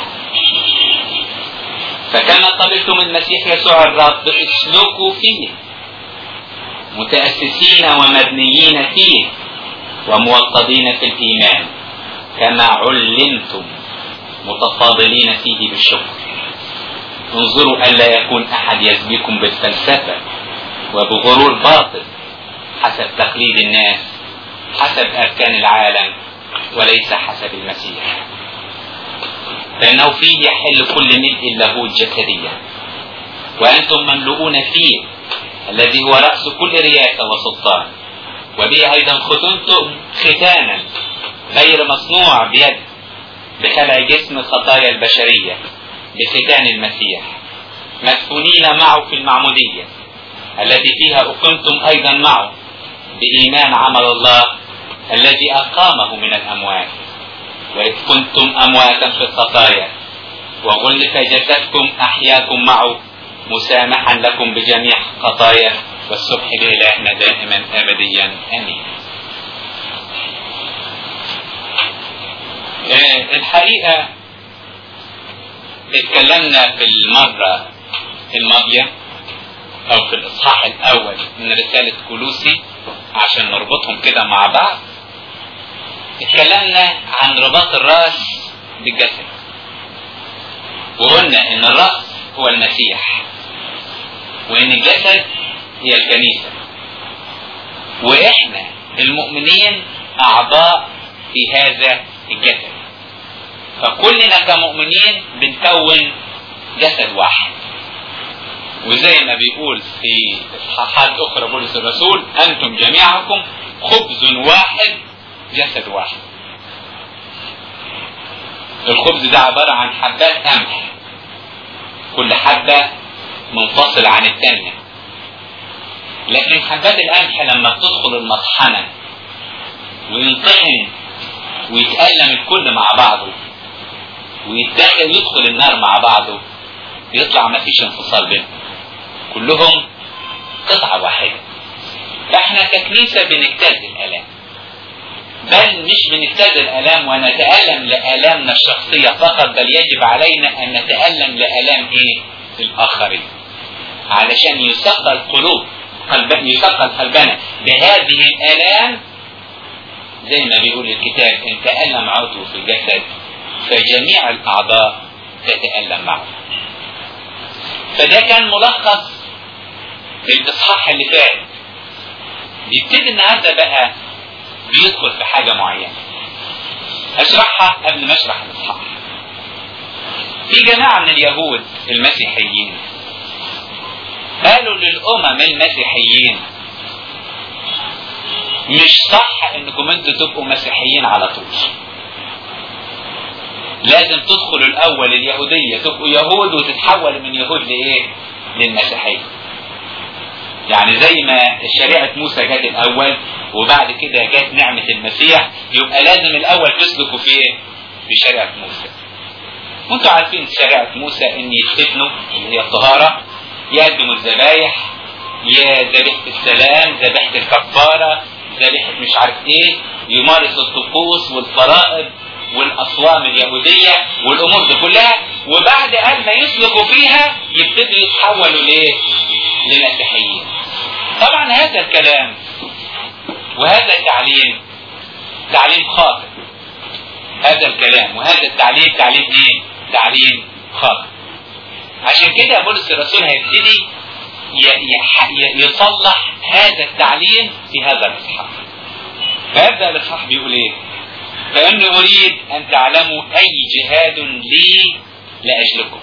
فكما قبلتم المسيح يسوع الرب اسلكوا فيه متأسسين ومبنيين فيه وموطدين في الإيمان كما علمتم متفاضلين فيه بالشكر انظروا ألا يكون أحد يسبيكم بالفلسفة وبغرور باطل حسب تقليد الناس حسب أركان العالم وليس حسب المسيح فإنه فيه يحل كل ملء اللاهوت جسديا وأنتم مملؤون فيه الذي هو رأس كل رياسة وسلطان وبه أيضا ختمتم ختانا غير مصنوع بيد بخلع جسم الخطايا البشرية بختان المسيح مدفونين معه في المعمودية التي فيها أقمتم أيضا معه بإيمان عمل الله الذي أقامه من الأموات وإذ كنتم أمواتا في الخطايا وغلف جسدكم أحياكم معه مسامحا لكم بجميع خطايا والسبح لإلهنا دائما أبديا آمين آه، الحقيقة اتكلمنا في المرة الماضية او في الاصحاح الاول من رسالة كولوسي عشان نربطهم كده مع بعض اتكلمنا عن رباط الراس بالجسد وقلنا ان الراس هو المسيح وان الجسد هي الكنيسة واحنا المؤمنين اعضاء في هذا الجسد فكلنا كمؤمنين بنكون جسد واحد وزي ما بيقول في اصحاحات اخرى بولس الرسول انتم جميعكم خبز واحد جسد واحد الخبز ده عبارة عن حبات قمح كل حبة منفصلة عن الثانية لكن حبات القمح لما بتدخل المطحنة وينطحن ويتألم الكل مع بعضه ويتدخل يدخل النار مع بعضه يطلع ما فيش انفصال بينهم كلهم قطعة واحدة احنا ككنيسة بنجتاز الآلام بل مش بنجتاز الآلام ونتألم لآلامنا الشخصية فقط بل يجب علينا أن نتألم لآلام إيه؟ الآخرين علشان يسقى القلوب قلب يسقى قلبنا بهذه الآلام زي ما بيقول الكتاب إن تألم عضو في الجسد فجميع الأعضاء تتألم معه فده كان ملخص الإصحاح اللي فات بيبتدي النهارده بقى بيدخل في حاجة معينة أشرحها قبل ما أشرح الإصحاح في جماعة من اليهود المسيحيين قالوا للأمم المسيحيين مش صح انكم انتوا تبقوا مسيحيين على طول لازم تدخلوا الاول اليهودية تبقوا يهود وتتحول من يهود لايه للمسيحية يعني زي ما شريعة موسى جت الاول وبعد كده جت نعمة المسيح يبقى لازم الاول تسلكوا في ايه في شريعة موسى وانتوا عارفين شريعة موسى ان يختفنوا اللي هي الطهارة يقدموا الذبايح يا ذبيحة السلام ذبيحة الكفارة ذبيحة مش عارف ايه يمارس الطقوس والفرائض والاصوام اليهودية والامور دي كلها وبعد ان ما يسلكوا فيها يبتدوا يتحولوا ليه لمسيحيين طبعا هذا الكلام وهذا التعليم تعليم خاطئ هذا الكلام وهذا التعليم تعليم ايه تعليم خاطئ عشان كده بولس الرسول هيبتدي يصلح هذا التعليم في هذا الاصحاح فيبدا الاصحاح بيقول ايه فاني اريد ان تعلموا اي جهاد لي لاجلكم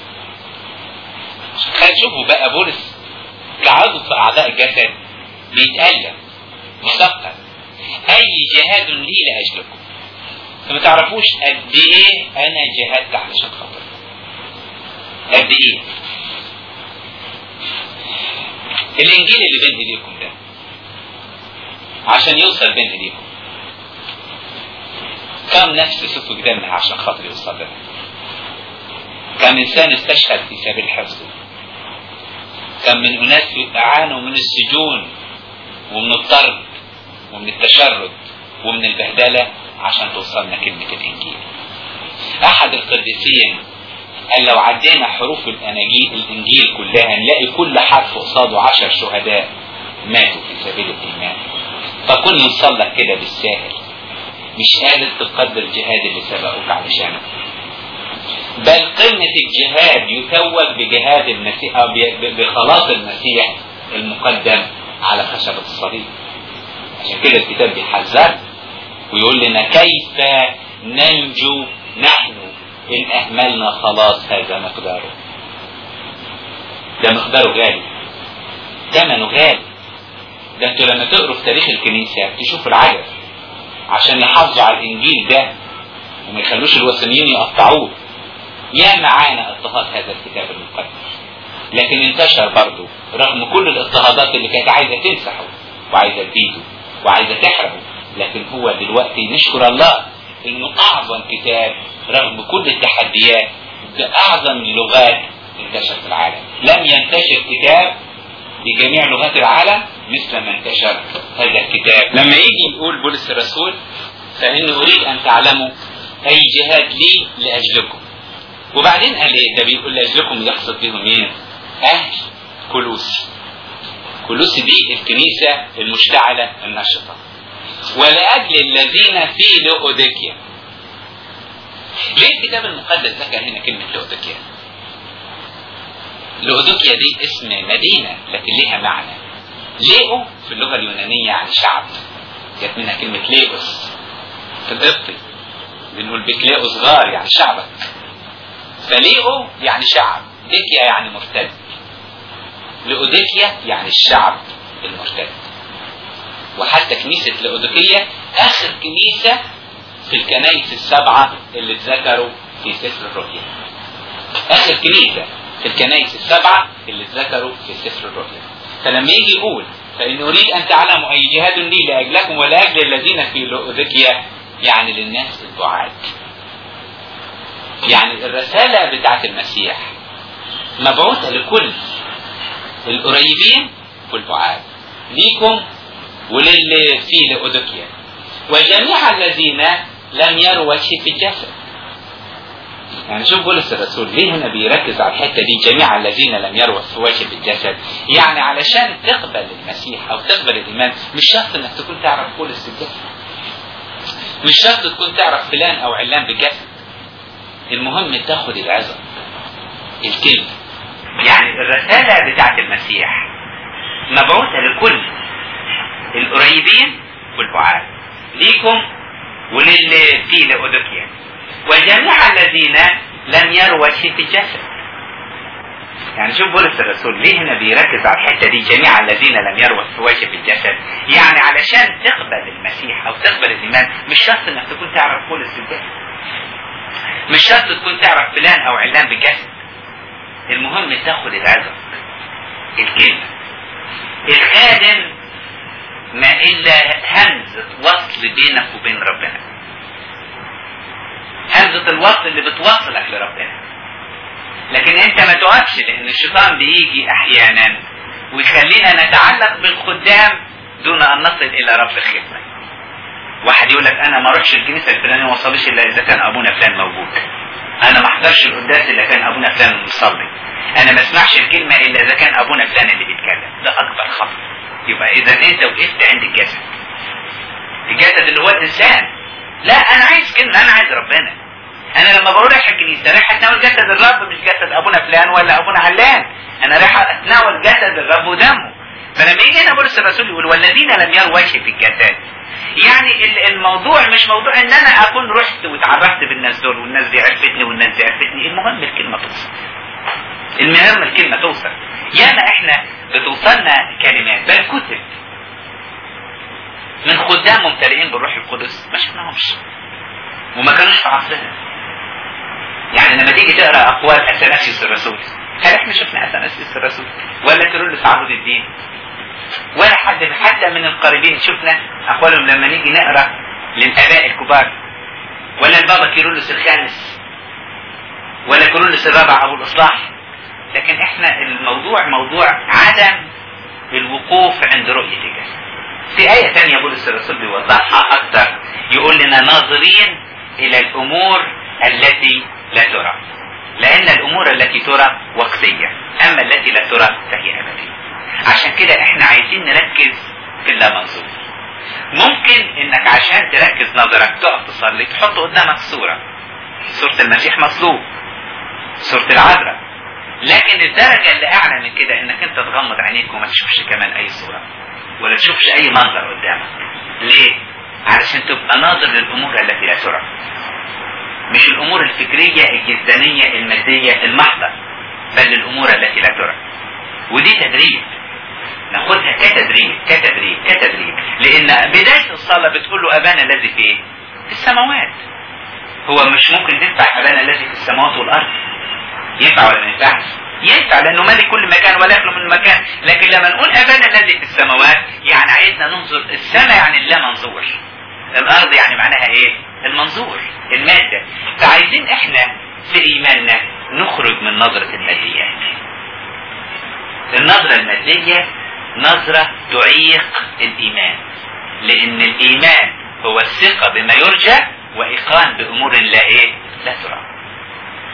شوفوا بقى بولس كعضو في اعضاء الجسد بيتالم مثقل اي جهاد لي لاجلكم فما تعرفوش قد ايه انا جهدت علشان خاطر قد ايه الانجيل اللي بين ايديكم ده عشان يوصل بين ايديكم كم نفس سفك دمها عشان خاطر يوصل لنا كم انسان استشهد في سبيل حفظه كم من اناس عانوا من السجون ومن الطرد ومن التشرد ومن البهدله عشان توصلنا كلمه الانجيل احد القديسين قال لو عدينا حروف الاناجيل الانجيل كلها نلاقي كل حرف قصاده عشر شهداء ماتوا في سبيل الايمان فكن يوصل لك كده بالساهل مش قادر تقدر الجهاد اللي سبقوك علشانه بل قمة الجهاد يتوج بجهاد المسيح أو بخلاص المسيح المقدم على خشبة الصليب عشان كده الكتاب بيحذر ويقول لنا كيف ننجو نحن إن أهملنا خلاص هذا مقداره ده مقداره غالي ثمنه غالي ده انتوا لما تقروا في تاريخ الكنيسة تشوفوا العجب عشان يحافظوا على الإنجيل ده وما يخلوش الوثنيين يقطعوه يا معانا اضطهاد هذا الكتاب المقدس لكن انتشر برضه رغم كل الاضطهادات اللي كانت عايزة تمسحه وعايزة تبيده وعايزة تحرقه لكن هو دلوقتي نشكر الله انه اعظم كتاب رغم كل التحديات باعظم لغات انتشر في العالم لم ينتشر كتاب بجميع لغات العالم مثل ما انتشر هذا الكتاب لما يجي يقول بولس الرسول فاني اريد ان تعلموا اي جهاد لي لاجلكم وبعدين قال ايه ده بيقول لاجلكم يقصد بهم مين اهل كلوسي كلوسي دي الكنيسة المشتعلة النشطة ولأجل الذين في لؤوديكيا ليه الكتاب المقدس ذكر هنا كلمة لؤوديكيا لؤوديكيا دي اسم مدينة لكن ليها معنى ليئو في اللغة اليونانية يعني شعب جت منها كلمة ليئوس في القبطي بنقول بكلاء صغار يعني شعبك فليئو يعني شعب ديكيا يعني مرتد لأوديكيا يعني الشعب المرتد وحتى كنيسة لأوديكية آخر كنيسة في الكنائس السبعة اللي اتذكروا في سفر الرؤيا آخر كنيسة في الكنائس السبعة اللي اتذكروا في سفر الرؤيا فلما يجي يقول فإن أريد أن تعلموا أي جهاد لي لأجلكم ولأجل الذين في لؤذكيا يعني للناس البعاد يعني الرسالة بتاعت المسيح مبعوثة لكل القريبين والبعاد ليكم وللي في لأودوكيا وجميع الذين لم يروا وجهي في الجسد يعني شوف بولس الرسول ليه هنا بيركز على الحته دي جميع الذين لم يروا وجه في الجسد يعني علشان تقبل المسيح او تقبل الايمان مش شرط انك تكون تعرف بولس بالجسد مش شرط تكون تعرف فلان او علان بالجسد المهم تاخد العظه الكلمه يعني الرساله بتاعت المسيح مبعوثه لكل القريبين والبعاد ليكم وللي في لأودوكيا وجميع الذين لم يروا وجهي في الجسد يعني شوف بولس الرسول ليه هنا بيركز على الحته دي جميع الذين لم يروا وجهي في الجسد يعني علشان تقبل المسيح او تقبل الايمان مش شرط انك تكون تعرف بولس بالجسد مش شرط تكون تعرف فلان او علان بالجسد المهم تاخد العظه الكلمه الخادم ما الا همزه وصل بينك وبين ربنا همزة الوصل اللي بتوصلك لربنا لكن انت ما تقفش لان الشيطان بيجي احيانا ويخلينا نتعلق بالخدام دون ان نصل الى رب الخدمة واحد يقول لك انا ما اروحش الكنيسة الفلانية ما وصلش الا اذا كان ابونا فلان موجود انا ما احضرش القداس الا كان ابونا فلان مصلي انا ما اسمعش الكلمة الا اذا كان ابونا فلان اللي بيتكلم ده اكبر خطأ يبقى اذا انت وقفت عند الجسد الجسد اللي هو الانسان لا انا عايز كلمة انا عايز ربنا انا لما بقول رايح الكنيسة رايح اتناول جسد الرب مش جسد ابونا فلان ولا ابونا علان انا رايح اتناول جسد الرب ودمه فلما يجي هنا بولس الرسول يقول والذين لم يروا وجهي في الجسد يعني الموضوع مش موضوع ان انا اكون رحت واتعرفت بالناس دول والناس دي عرفتني والناس دي عرفتني المهم الكلمة توصل المهم الكلمة توصل ياما احنا بتوصلنا كلمات بل كتب من خدام ممتلئين بالروح القدس ما شفناهمش وما كانوش في عصرنا يعني لما تيجي تقرا اقوال اثناسيوس الرسول هل احنا شفنا اثناسيوس الرسول ولا كيرلس عبد الدين ولا حد حتى من القريبين شفنا اقوالهم لما نيجي نقرا للاباء الكبار ولا البابا كيرلس الخامس ولا كيرلس الرابع ابو الاصلاح لكن احنا الموضوع موضوع عدم الوقوف عند رؤيه الجسد في آية ثانية بولس الرسول بيوضحها أكثر يقول لنا ناظرين إلى الأمور التي لا ترى لأن الأمور التي ترى وقتية أما التي لا ترى فهي أبدية عشان كده إحنا عايزين نركز في اللامنظور ممكن إنك عشان تركز نظرك تقف تصلي تحط قدامك صورة صورة المسيح مصلوب صورة العذراء لكن الدرجة اللي أعلى من كده إنك أنت تغمض عينيك وما تشوفش كمان أي صورة ولا تشوفش اي منظر قدامك ليه علشان تبقى ناظر للامور التي لا ترى مش الامور الفكرية الجسدانية المادية المحضة بل الامور التي لا ترى ودي تدريب ناخدها كتدريب كتدريب كتدريب لان بداية الصلاة بتقول له ابانا الذي في ايه في السماوات هو مش ممكن تنفع ابانا الذي في السماوات والارض ينفع ولا ما ينفعش ينفع لانه مالك كل مكان ولا يخلو من مكان لكن لما نقول ابانا الذي في السماوات يعني عايزنا ننظر السماء يعني اللا منظور الارض يعني معناها ايه المنظور المادة فعايزين احنا في ايماننا نخرج من نظرة الماديات النظرة المادية نظرة تعيق الايمان لان الايمان هو الثقة بما يرجى وايقان بامور لا ايه لا ترى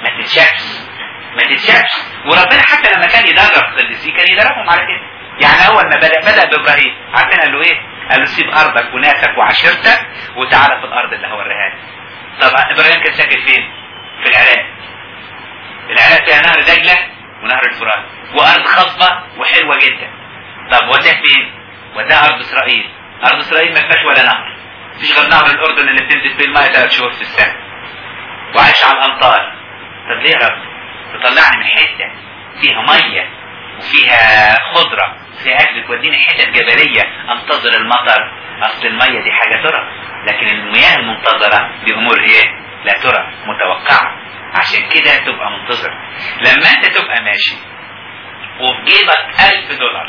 ما تتشافش ما تتشافش وربنا حتى لما كان يدرب قديسيه كان يدربهم على كده يعني اول ما بدا بدا بابراهيم عارفين قال له ايه؟ قال له سيب ارضك وناسك وعشيرتك وتعالى في الارض اللي هوريها لك طب ابراهيم كان ساكن فين؟ في العراق العراق فيها نهر دجله ونهر الفرات وارض خصبه وحلوه جدا طب وداه فين؟ وداه ارض اسرائيل ارض اسرائيل ما فيهاش ولا نهر مفيش غير نهر الاردن اللي بتنزل فيه الماء ثلاث شهور في السنه وعايش على الامطار طب ليه يا رب؟ تطلعني من حته فيها ميه وفيها خضره فيها اكل توديني حتت جبليه انتظر المطر اصل الميه دي حاجه ترى لكن المياه المنتظره دي امور ايه؟ لا ترى متوقعه عشان كده تبقى منتظر لما انت تبقى ماشي وفي جيبك ألف دولار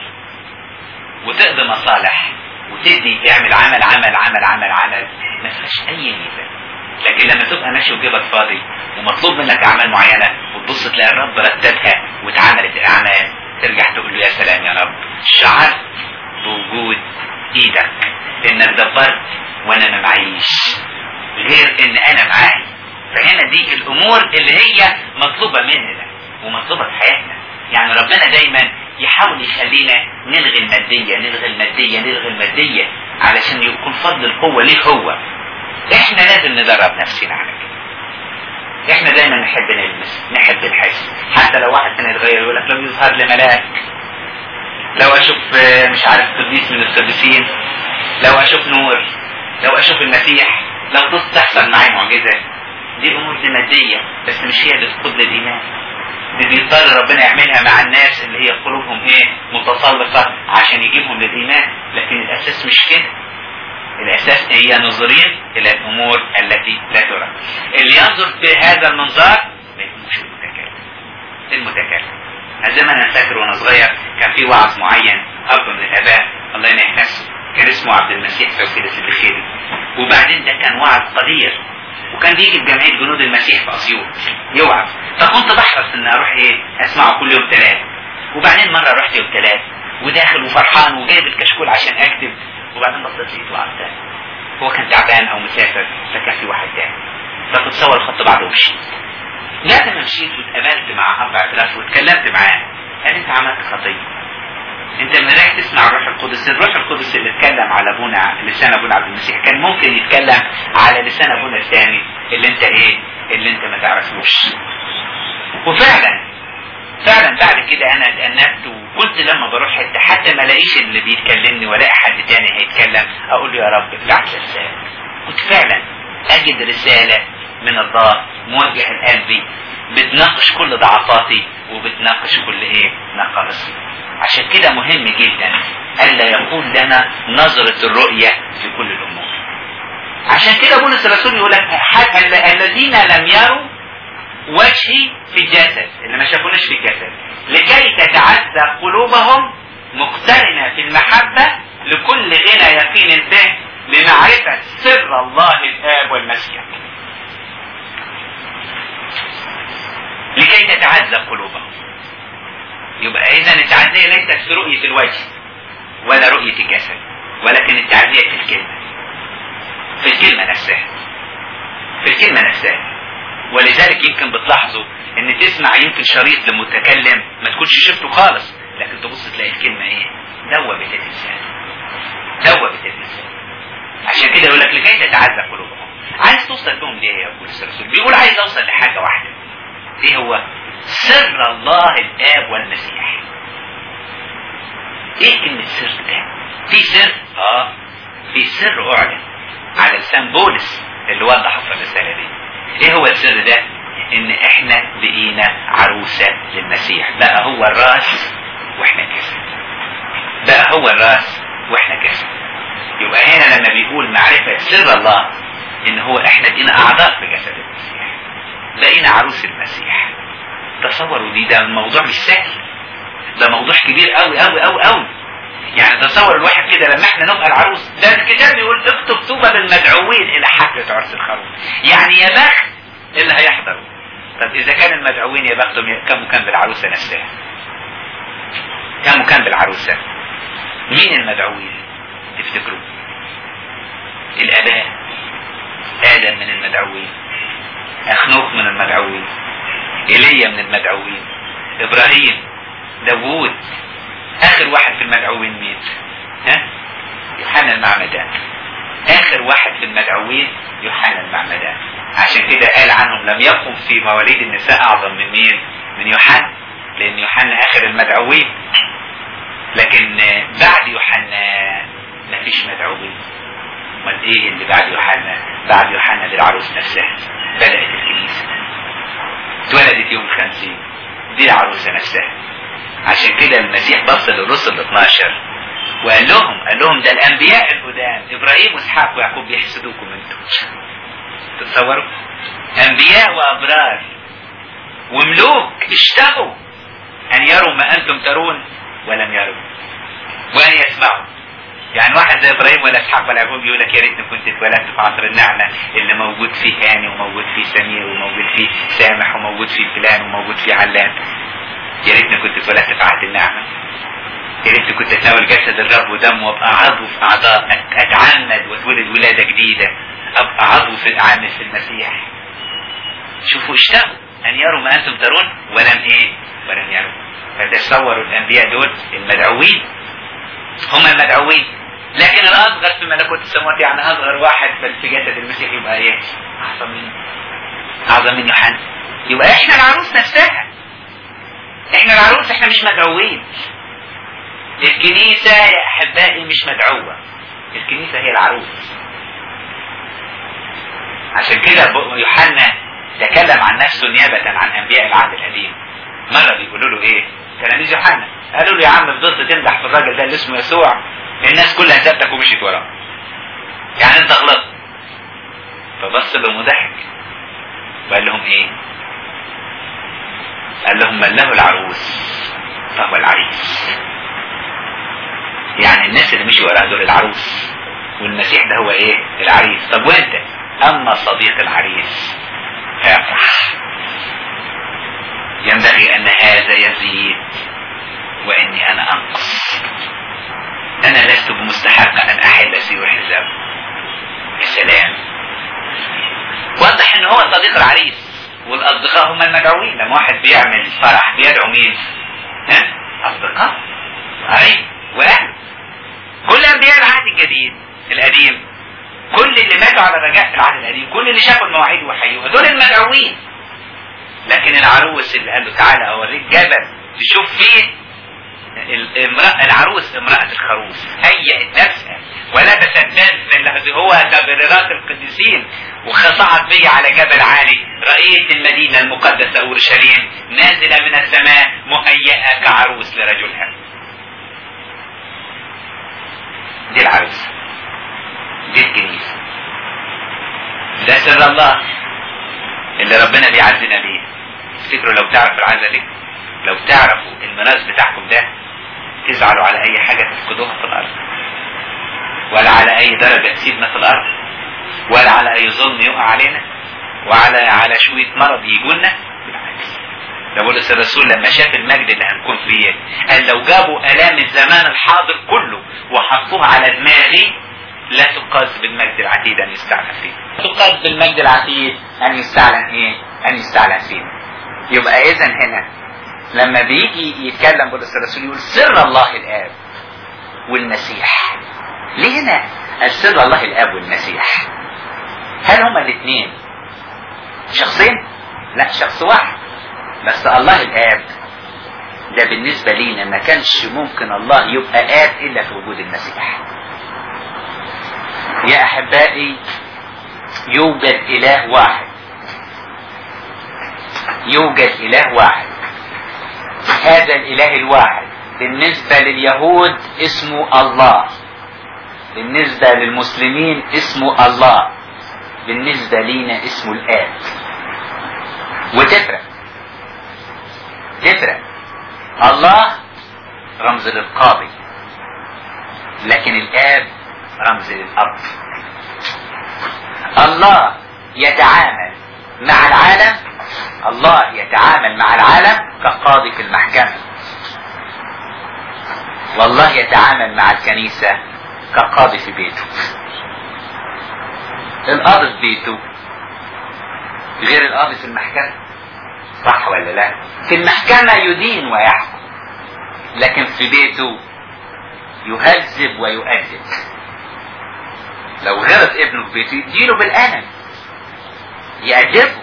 وتقضي مصالح وتدي تعمل عمل عمل عمل عمل عمل ما فيهاش اي ميزه لكن لما تبقى ماشي وجيبك فاضي ومطلوب منك اعمال معينه وتبص تلاقي الرب رتبها واتعملت الاعمال ترجع تقول له يا سلام يا رب شعرت بوجود ايدك انك دبرت وانا ما معيش غير ان انا معاي فهنا دي الامور اللي هي مطلوبه مننا ومطلوبه في حياتنا يعني ربنا دايما يحاول يخلينا نلغي المادية نلغي المادية نلغي المادية علشان يكون فضل القوة ليه هو احنا لازم ندرب نفسنا على كده احنا دايما نحب نلمس نحب الحس حتى لو واحد فينا يتغير يقول لك لو يظهر لي ملاك لو اشوف مش عارف قديس من القديسين لو اشوف نور لو اشوف المسيح لو تحصل معي معجزه دي امور دي ماديه بس مش هي اللي تقود للايمان دي بيضطر ربنا يعملها مع الناس اللي هي قلوبهم ايه متسلقه عشان يجيبهم للايمان لكن الاساس مش كده الاساس هي نظرين الى الامور التي لا ترى اللي ينظر في هذا المنظار ما يكونش المتكلم المتكلم زي ما انا فاكر وانا صغير كان في وعظ معين اب من الاباء الله ينعم نفسه كان اسمه عبد المسيح توكيل البخيري وبعدين ده كان وعظ قدير وكان بيجي في جمعيه جنود المسيح في اسيوط يوعظ فكنت بحرص ان اروح ايه اسمعه كل يوم ثلاث وبعدين مره رحت يوم ثلاث وداخل وفرحان وجايب الكشكول عشان اكتب وبعدين بصيت لقيت وعظ تاني هو كان تعبان او مسافر فكان في واحد تاني فكنت صور الخط بعده ومشيت لازم مشيت واتقابلت مع اب اعتراف واتكلمت معاه قال انت عملت خطيه انت لما رايح تسمع الروح القدس الروح القدس اللي اتكلم على ابونا لسان ابونا عبد المسيح كان ممكن يتكلم على لسان ابونا الثاني اللي انت ايه اللي انت ما تعرفوش وفعلا فعلا بعد كده انا اتأنبت وكنت لما بروح حته حتى ما الاقيش اللي بيتكلمني ولا حد تاني هيتكلم اقول له يا رب ابعت رساله كنت فعلا اجد رساله من الله موجهه لقلبي بتناقش كل ضعفاتي وبتناقش كل ايه نقائصي عشان كده مهم جدا الا يكون لنا نظرة الرؤية في كل الامور عشان كده بولس الرسول يقول لك الذين لم يروا وجهي في الجسد اللي ما شافوناش في الجسد لكي تتعزى قلوبهم مقترنة في المحبة لكل غنى يقين به لمعرفة سر الله الآب والمسيح لكي تتعزى قلوبهم يبقى اذا التعزية ليست في رؤية الوجه ولا رؤية الجسد ولكن التعزية في الكلمة في الكلمة نفسها في الكلمة نفسها ولذلك يمكن بتلاحظوا ان تسمع يمكن شريط لمتكلم ما تكونش شفته خالص لكن تبص تلاقي الكلمة ايه دوبت الانسان دوبت الانسان عشان كده يقول لك لكي تتعزى قلوبهم عايز توصل لهم ليه يا بولس الرسول بيقول عايز اوصل لحاجة واحدة ايه هو سر الله الاب والمسيح ايه كلمة سر ده في سر اه في سر اعلن على لسان بولس اللي وضحه في الرسالة دي ايه هو السر ده ان احنا بقينا عروسة للمسيح بقى هو الراس واحنا جسد بقى هو الراس واحنا جسد يبقى هنا لما بيقول معرفة سر الله ان هو احنا بقينا اعضاء في جسد المسيح بقينا عروس المسيح تصوروا دي ده الموضوع مش سهل ده موضوع كبير قوي قوي قوي قوي يعني تصور الواحد كده لما احنا نبقى العروس ده الكتاب بيقول اكتب طوبى للمدعوين الى حفلة عرس الخروف يعني يا بخت اللي هيحضروا طب اذا كان المدعوين يا بختهم كم كان بالعروسة نفسها كم كان بالعروسة مين المدعوين تفتكروا الاباء ادم من المدعوين اخنوخ من المدعوين ايليا من المدعوين ابراهيم داوود اخر واحد في المدعوين مين ها يوحنا المعمدان اخر واحد في المدعوين يوحنا المعمدان عشان كده قال عنهم لم يقم في مواليد النساء اعظم من مين من يوحنا لان يوحنا اخر المدعوين لكن بعد يوحنا مفيش مدعوين امال ايه اللي بعد يوحنا بعد يوحنا دي العروس نفسها بدات الكنيسه اتولدت يوم الخمسين دي العروسه نفسها عشان كده المسيح بص للرسل ال 12 وقال لهم قال لهم ده الانبياء القدام ابراهيم واسحاق ويعقوب بيحسدوكم انتم تتصوروا انبياء وابرار وملوك اشتهوا ان يروا ما انتم ترون ولم يروا وان يسمعوا يعني واحد زي ابراهيم ولا اسحاق ولا يعقوب يقول لك يا ريتني كنت اتولدت في عصر النعمه اللي موجود فيه هاني وموجود فيه سمير وموجود فيه سامح وموجود فيه فلان وموجود فيه علان يا ريتني كنت اتولدت في عهد النعمه يا ريتني كنت اتناول جسد الرب ودمه وابقى عضو في اعضاء اتعمد واتولد ولاده جديده ابقى عضو في عامل في المسيح شوفوا اشتهوا ان يروا ما انتم ترون ولم ايه ولم يروا فتصوروا الانبياء دول المدعوين هم المدعوين لكن الاصغر في ملكوت السماوات يعني اصغر واحد في جسد المسيح يبقى ايه اعظم من اعظم من يوحنا يبقى احنا العروس نفسها احنا العروس احنا مش مدعوين الكنيسة يا احبائي مش مدعوة الكنيسة هي العروس عشان كده يوحنا تكلم عن نفسه نيابة عن انبياء العهد القديم مرة بيقولوا له ايه تلاميذ يوحنا قالوا له يا عم فضلت تمدح في الراجل ده اللي اسمه يسوع الناس كلها سابتك ومشيت وراه يعني انت غلطت فبص لهم وضحك وقال لهم ايه قال لهم من له العروس فهو العريس يعني الناس اللي مشوا وراه دول العروس والمسيح ده هو ايه العريس طب وانت اما صديق العريس فيفرح ينبغي ان هذا يزيد واني انا انقص انا لست بمستحق ان احل سوى حزام يا سلام واضح ان هو صديق العريس والاصدقاء هم المدعوين لما واحد بيعمل فرح بيدعو مين ها اصدقاء عريس واهل كل انبياء العهد الجديد القديم كل اللي ماتوا على الرجاء في العهد القديم كل اللي شافوا المواعيد وحيوها دول المدعوين لكن العروس اللي قال له تعالى اوريك جبل تشوف فيه الامرأة العروس امرأة الخروف هيئت نفسها ولبست بنت هو تبريرات القديسين وصعد بي على جبل عالي رأيت المدينة المقدسة أورشليم نازلة من السماء مهيئة كعروس لرجلها دي العروس دي الكنيسة ده سر الله اللي ربنا بيعزنا بيه افتكروا لو تعرف العزة دي لو تعرفوا الميراث بتاعكم ده تزعلوا على اي حاجة تفقدوها في الارض ولا على اي درجة تسيبنا في الارض ولا على اي ظلم يقع علينا وعلى على شوية مرض يجونا بالعكس ده بولس الرسول لما شاف المجد اللي هنكون فيه قال لو جابوا الام الزمان الحاضر كله وحطوها على دماغي لا تقاس بالمجد العتيد ان يستعلن فيه تقاس بالمجد العتيد ان يستعلن ايه ان يستعلن فيه يبقى اذا هنا لما بيجي يتكلم بولس الرسول يقول سر الله الاب والمسيح ليه هنا سر الله الاب والمسيح هل هما الاثنين شخصين لا شخص واحد بس الله الاب ده بالنسبة لينا ما كانش ممكن الله يبقى آب إلا في وجود المسيح يا أحبائي يوجد إله واحد يوجد إله واحد هذا الإله الواحد بالنسبة لليهود اسمه الله بالنسبة للمسلمين اسمه الله بالنسبة لينا اسمه الآب وتفرق تفرق الله رمز للقاضي لكن الآب رمز للأب الله يتعامل مع العالم الله يتعامل مع العالم كقاضي في المحكمة والله يتعامل مع الكنيسة كقاضي في بيته القاضي في بيته غير القاضي في المحكمة صح ولا لا في المحكمة يدين ويحكم لكن في بيته يهذب ويؤدب لو غلط ابنه في بيته يديله بالقلم يأدبه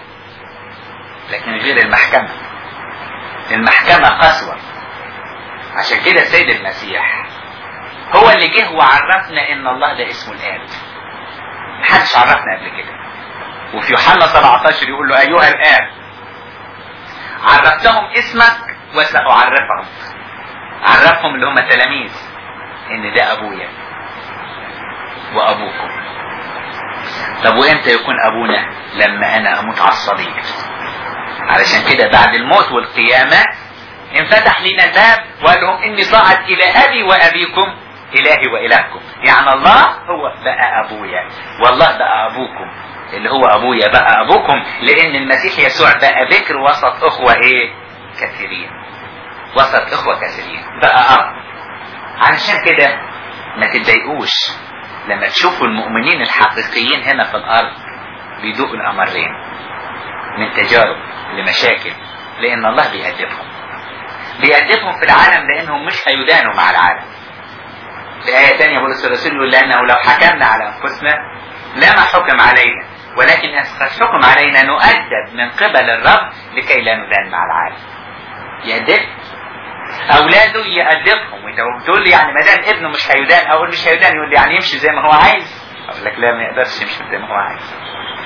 لكن غير المحكمة المحكمة قسوة عشان كده السيد المسيح هو اللي جه وعرفنا ان الله ده اسمه الاب محدش عرفنا قبل كده وفي يوحنا 17 يقول له ايها الاب عرفتهم اسمك وساعرفهم عرفهم اللي هم التلاميذ ان ده ابويا وابوكم طب وامتى يكون ابونا لما انا اموت على الصليب علشان كده بعد الموت والقيامة انفتح لنا الباب وقال لهم اني صاعد الى ابي وابيكم الهي والهكم يعني الله هو بقى ابويا والله بقى ابوكم اللي هو ابويا بقى ابوكم لان المسيح يسوع بقى بكر وسط اخوة ايه كثيرين وسط اخوة كثيرين بقى اب علشان كده ما تتضايقوش لما تشوفوا المؤمنين الحقيقيين هنا في الارض بيدوقوا الامرين من تجارب لمشاكل لان الله بيأدبهم بيأدبهم في العالم لانهم مش هيدانوا مع العالم في آية تانية بولس الرسول يقول لأنه لو حكمنا على أنفسنا لما حكم علينا ولكن قد حكم علينا نؤدب من قبل الرب لكي لا ندان مع العالم يأدب أولاده يأدبهم وتقول لي يعني ما دام ابنه مش هيدان أقول مش هيدان يقول لي يعني يمشي زي ما هو عايز أقول لك لا ما يقدرش يمشي زي ما هو عايز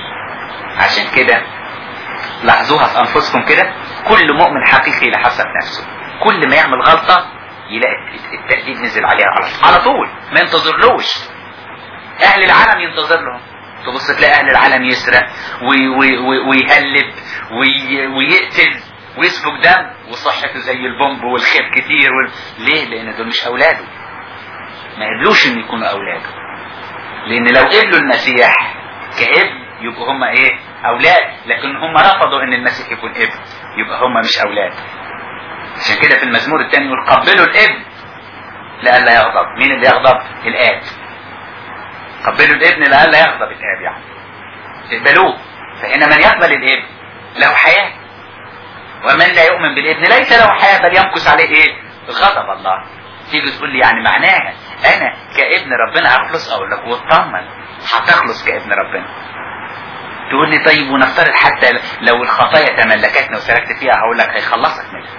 عشان كده لاحظوها في أنفسكم كده كل مؤمن حقيقي لحسب نفسه كل ما يعمل غلطة يلاقي التأديب نزل عليها على على طول ما ينتظرلوش أهل العالم ينتظر لهم تبص تلاقي أهل العالم يسرق وي وي وي ويهلب وي ويقتل ويسفك دم وصحته زي البومب والخير كتير وال... ليه؟ لأن دول مش أولاده ما قبلوش إن يكونوا أولاده لأن لو قبلوا المسيح كابن يبقوا هم إيه؟ أولاد لكن هم رفضوا إن المسيح يكون ابن يبقى هم مش أولاد عشان كده في المزمور الثاني يقول قبلوا الابن لئلا يغضب مين اللي يغضب الاب قبلوا الابن لئلا يغضب الاب يعني اقبلوه فهنا من يقبل الابن له حياة ومن لا يؤمن بالابن ليس له حياة بل يمكث عليه ايه غضب الله تيجي تقول لي يعني معناها انا كابن ربنا هخلص اقول لك واطمن هتخلص كابن ربنا تقول لي طيب ونفترض حتى لو الخطايا تملكتنا وسلكت فيها هقول لك هيخلصك منها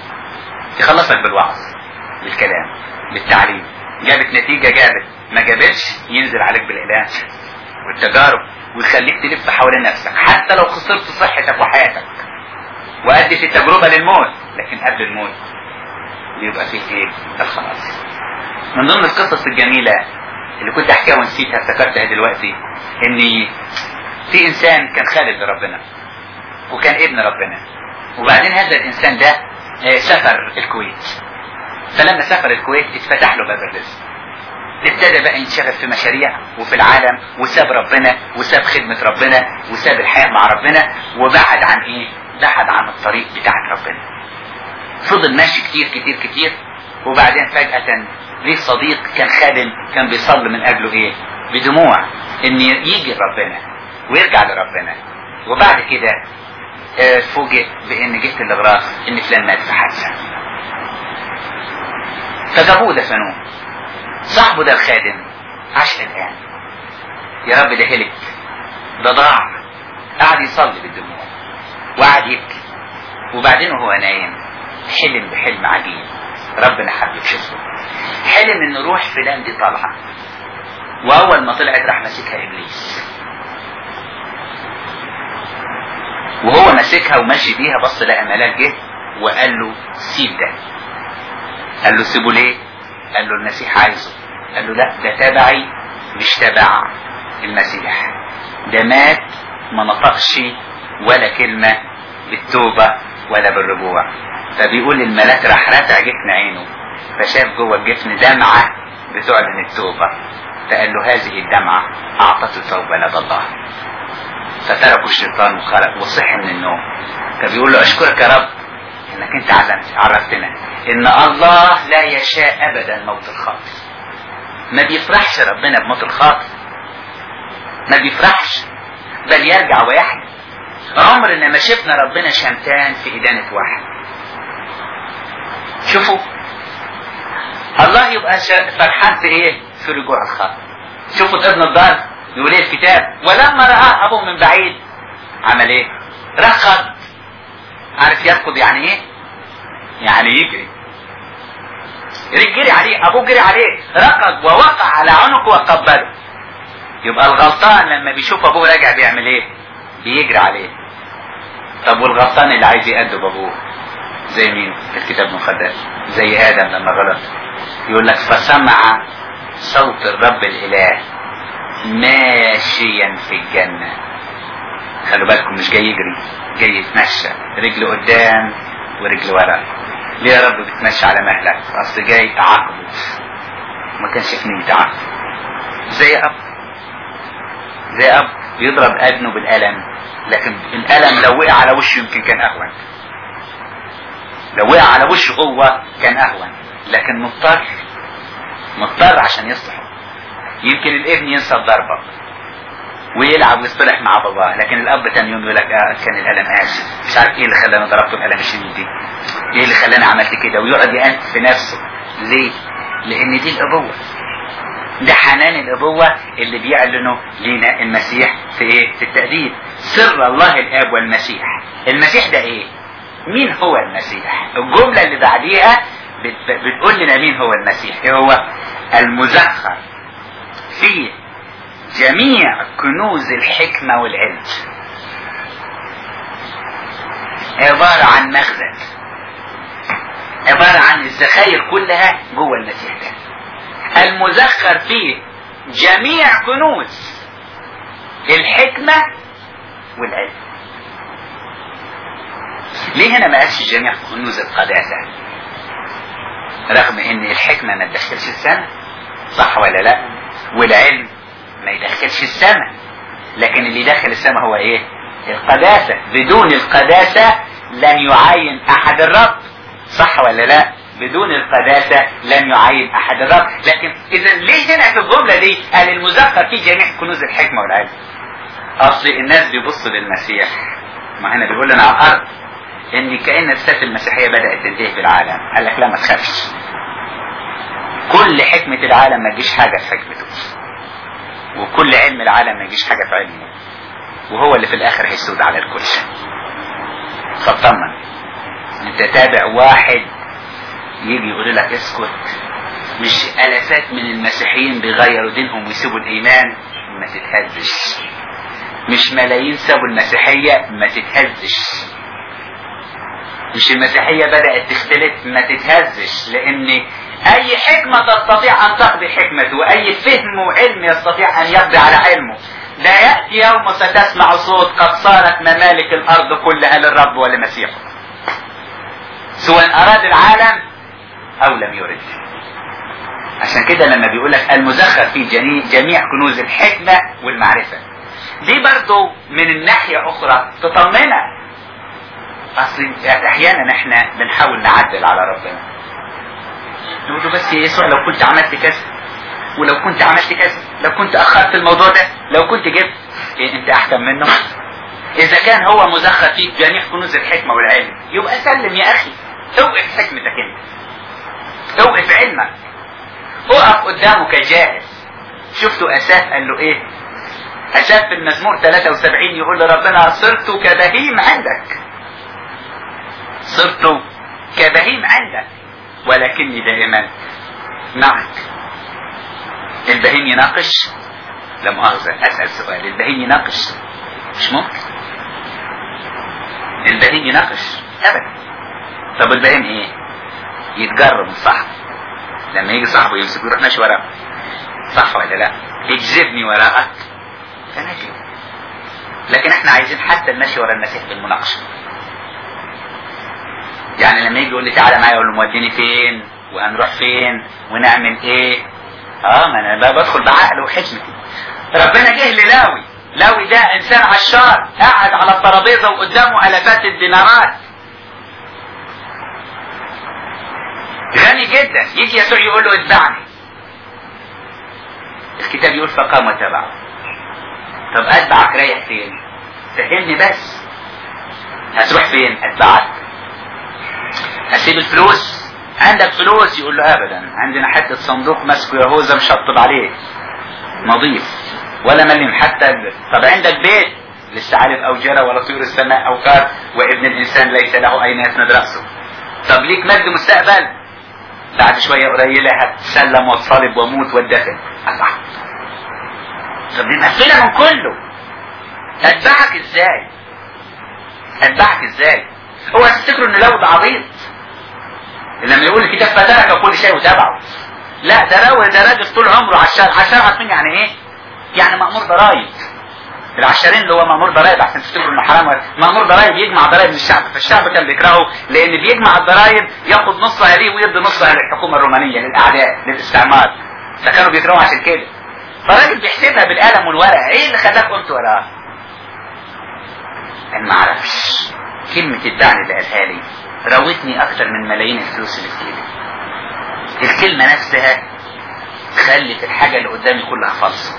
يخلصك بالوعظ بالكلام بالتعليم جابت نتيجة جابت ما جابتش ينزل عليك بالإعلان والتجارب ويخليك تلف حوالين نفسك حتى لو خسرت صحتك وحياتك وأدت التجربة للموت لكن قبل الموت بيبقى فيه ايه الخلاص من ضمن القصص الجميلة اللي كنت احكيها ونسيتها افتكرتها دلوقتي ان في انسان كان خالد لربنا وكان ابن ربنا وبعدين هذا الانسان ده سافر الكويت فلما سافر الكويت اتفتح له باب الرزق ابتدى بقى ينشغل في مشاريع وفي العالم وساب ربنا وساب خدمة ربنا وساب الحياة مع ربنا وبعد عن ايه بعد عن الطريق بتاعت ربنا فضل ماشي كتير كتير كتير وبعدين فجأة ليه صديق كان خادم كان بيصلي من اجله ايه بدموع ان يجي لربنا ويرجع لربنا وبعد كده فوجئ بان جهة الاغراق ان فلان مات في حادثة فجابوه دفنوه صاحبه ده الخادم عاش الان يا رب ده هلك ده ضاع قعد يصلي بالدموع وقعد يبكي وبعدين وهو نايم حلم بحلم عجيب ربنا حب يكشفه حلم ان روح فلان دي طالعه واول ما طلعت راح ماسكها ابليس وهو ماسكها وماشي بيها بص لقى ملاك جه وقال له سيب ده قال له سيبه ليه قال له المسيح عايزه قال له لا ده تبعي مش تبع المسيح ده مات ما نطقش ولا كلمة بالتوبة ولا بالرجوع فبيقول الملاك راح رافع جفن عينه فشاف جوه الجفن دمعة بتعلن التوبة فقال له هذه الدمعة أعطته توبة لدى الله فتركوا الشيطان وخرج وصحي من النوم فبيقول له أشكرك يا رب إنك أنت عرفتنا إن الله لا يشاء أبدا موت الخاطئ ما بيفرحش ربنا بموت الخاطئ ما بيفرحش بل يرجع ويحيى عمرنا ما شفنا ربنا شمتان في إدانة واحد شوفوا الله يبقى شا- فرحان في ايه في رجوع الخط شوفوا ابن الضال يقول ايه الكتاب ولما رآه ابوه من بعيد عمل ايه ركض عارف يركض يعني ايه يعني يجري جري عليه ابوه جري عليه ركض ووقع على عنقه وقبله يبقى الغلطان لما بيشوف ابوه راجع بيعمل ايه بيجري عليه طب والغلطان اللي عايز يأدب ابوه زي مين في الكتاب المقدس زي ادم لما غلط يقول لك فسمع صوت الرب الاله ماشيا في الجنه خلوا بالكم مش جاي يجري جاي يتمشى رجل قدام ورجل ورا ليه يا رب بتمشي على مهلك اصل جاي اعاقبه ما كانش في نية عاقبه زي اب زي اب بيضرب ابنه بالقلم لكن القلم لو وقع على وشه يمكن كان اهون لو وقع على وشه هو كان اهون لكن مضطر مضطر عشان يصلحه يمكن الابن ينسى الضربه ويلعب ويصطلح مع باباه لكن الاب تاني يوم يقول لك آه كان الالم اسف مش عارف ايه اللي خلاني ضربته الالم الشديد دي ايه اللي خلاني عملت كده ويقعد يأنف في نفسه ليه لان دي الابوه ده حنان الابوه اللي بيعلنه لنا المسيح في ايه في التأديب سر الله الاب والمسيح المسيح ده ايه مين هو المسيح الجملة اللي بعديها بت- بتقول لنا مين هو المسيح ايه هو المزخر في جميع كنوز الحكمة والعلم عبارة عن مخزن عبارة عن الذخائر كلها جوه المسيح ده المزخر فيه جميع كنوز الحكمة والعلم ليه هنا ما قالش جميع كنوز القداسة رغم ان الحكمة ما تدخلش السماء صح ولا لا والعلم ما يدخلش السماء لكن اللي يدخل السماء هو ايه القداسة بدون القداسة لن يعين احد الرب صح ولا لا بدون القداسة لن يعين احد الرب لكن اذا ليه هنا في الجملة دي قال المذكر في جميع كنوز الحكمة والعلم اصل الناس بيبصوا للمسيح ما هنا بيقول لنا على الارض ان كأن السياسة المسيحية بدأت تنتهي في العالم قال لك لا ما تخافش كل حكمة العالم ما تجيش حاجة في حكمته وكل علم العالم ما يجيش حاجة في علمه وهو اللي في الاخر هيسود على الكل فاطمن انت تابع واحد يجي يقول لك اسكت مش الافات من المسيحيين بيغيروا دينهم ويسيبوا الايمان ما تتهزش مش ملايين سابوا المسيحية ما تتهزش مش المسيحية بدأت تختلف ما تتهزش لان اي حكمة تستطيع ان تقضي حكمته واي فهم وعلم يستطيع ان يقضي على علمه لا يأتي يوم ستسمع صوت قد صارت ممالك الارض كلها للرب ولمسيحه سواء اراد العالم او لم يرد عشان كده لما بيقول لك المزخر في جميع, جميع كنوز الحكمة والمعرفة دي برضو من الناحية اخرى تطمنك اصل احيانا احنا بنحاول نعدل على ربنا نقول له بس يا يسوع لو كنت عملت كذا ولو كنت عملت كذا لو كنت اخرت الموضوع ده لو كنت جبت إيه انت احكم منه اذا كان هو مزخر فيك جميع كنوز الحكمة والعلم يبقى سلم يا اخي اوقف حكمتك انت اوقف علمك اقف قدامه كجاهز شفتوا اساف قال له ايه اساف في المزمور 73 يقول لربنا صرت كبهيم عندك صرت كبهيم عندك ولكني دائما معك البهيم يناقش لا مؤاخذة أسأل سؤال البهيم يناقش مش ممكن البهيم يناقش أبدا طب البهيم إيه يتجرب من صاحبه لما يجي صاحبه يمسك ويروح ماشي وراه صح ولا لا اجذبني وراءك فنجي لكن احنا عايزين حتى المشي ورا المسيح بالمناقشه يعني لما يجي يقول لي تعالى معايا اقول له موديني فين وهنروح فين ونعمل ايه اه ما انا بقى بدخل بعقل وحكمتي ربنا جه للاوي لاوي ده انسان عشار قاعد على الترابيزه وقدامه الافات الدينارات غني جدا يجي يسوع يقول له اتبعني الكتاب يقول فقام وتبعه طب اتبعك رايح فين فهمني بس هتروح فين اتبعك هسيب الفلوس عندك فلوس يقول له ابدا عندنا حته صندوق ماسكه يهوذا مشطب عليه نظيف ولا مليم حتى ال- طب عندك بيت لسه عارف او جرى ولا طيور السماء او كار وابن الانسان ليس له اين يسند راسه طب ليك مجد مستقبل بعد شويه قليله هتسلم واتصلب واموت واتدفن الله طب دي مقفله من كله اتبعك ازاي اتبعك ازاي هو تفتكروا ان لو ده عبيط لما يقول الكتاب فترك كل شيء وتبعه لا ده راوي ده راجل طول عمره عشان عشان عارفين يعني ايه يعني مأمور ضرايب العشرين اللي هو مأمور ضرايب عشان تفتكروا انه حرام ولا- مأمور ضرايب يجمع ضرايب من الشعب فالشعب كان بيكرهه لان بيجمع الضرايب ياخد نصها ليه ويدي نصها للحكومه الرومانيه للاعداء للاستعمار فكانوا بيكرهوه عشان كده فالراجل بيحسبها بالقلم والورق ايه اللي خلاك قلت وراه انا ما اعرفش كلمة الدعم اللي قالها لي راوتني اكتر من ملايين الفلوس اللي في ايدي الكلمة نفسها خلت الحاجة اللي قدامي كلها فالصة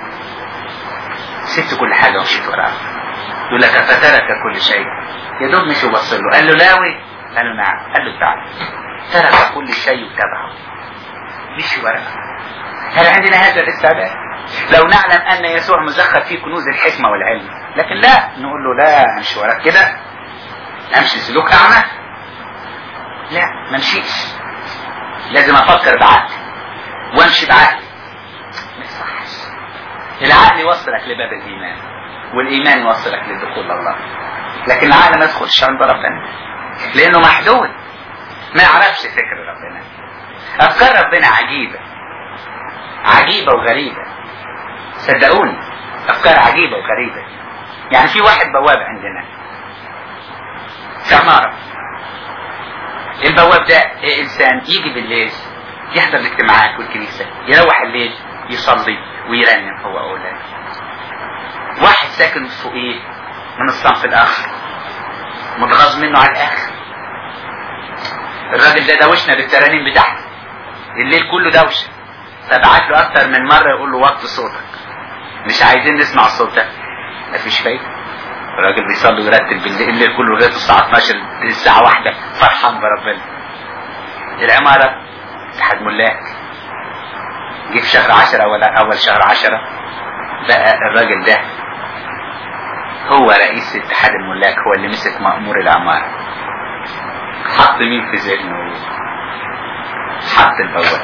سبت كل حاجة ومشيت وراها يقول لك فترك كل شيء يا دوب مشي وبص له قال له لاوي قال له نعم قال له تعال ترك كل شيء وتبعه مشي وراه هل عندنا هذا الاستعداد لو نعلم ان يسوع مزخر في كنوز الحكمة والعلم لكن لا نقول له لا امشي وراك كده امشي سلوك اعمى لا ما امشيش لازم افكر بعقلي وامشي بعقلي ما يصحش العقل يوصلك لباب الايمان والايمان يوصلك للدخول لله لكن العقل ما يدخلش عند ربنا لانه محدود ما يعرفش فكر ربنا افكار ربنا عجيبه عجيبه وغريبه صدقوني افكار عجيبه وغريبه يعني في واحد بواب عندنا في عماره البواب ده انسان يجي بالليل يحضر الاجتماعات والكنيسه يروح الليل يصلي ويرنم هو اولاده واحد ساكن فوقيه من الصنف الاخر متغاظ منه على الاخر الراجل ده دوشنا بالترانيم بتاعته الليل كله دوشه فبعت له اكتر من مره يقول له وطي صوتك مش عايزين نسمع الصوت ده مفيش فايده الراجل بيصلي ويرتب بالليل الليل كله لغايه الساعه 12 الساعه واحدة فرحان بربنا العماره اتحاد ملاك جه في شهر 10 ولا اول شهر 10 بقى الراجل ده هو رئيس اتحاد الملاك هو اللي مسك مأمور العمارة حط مين في ذهنه حط البواب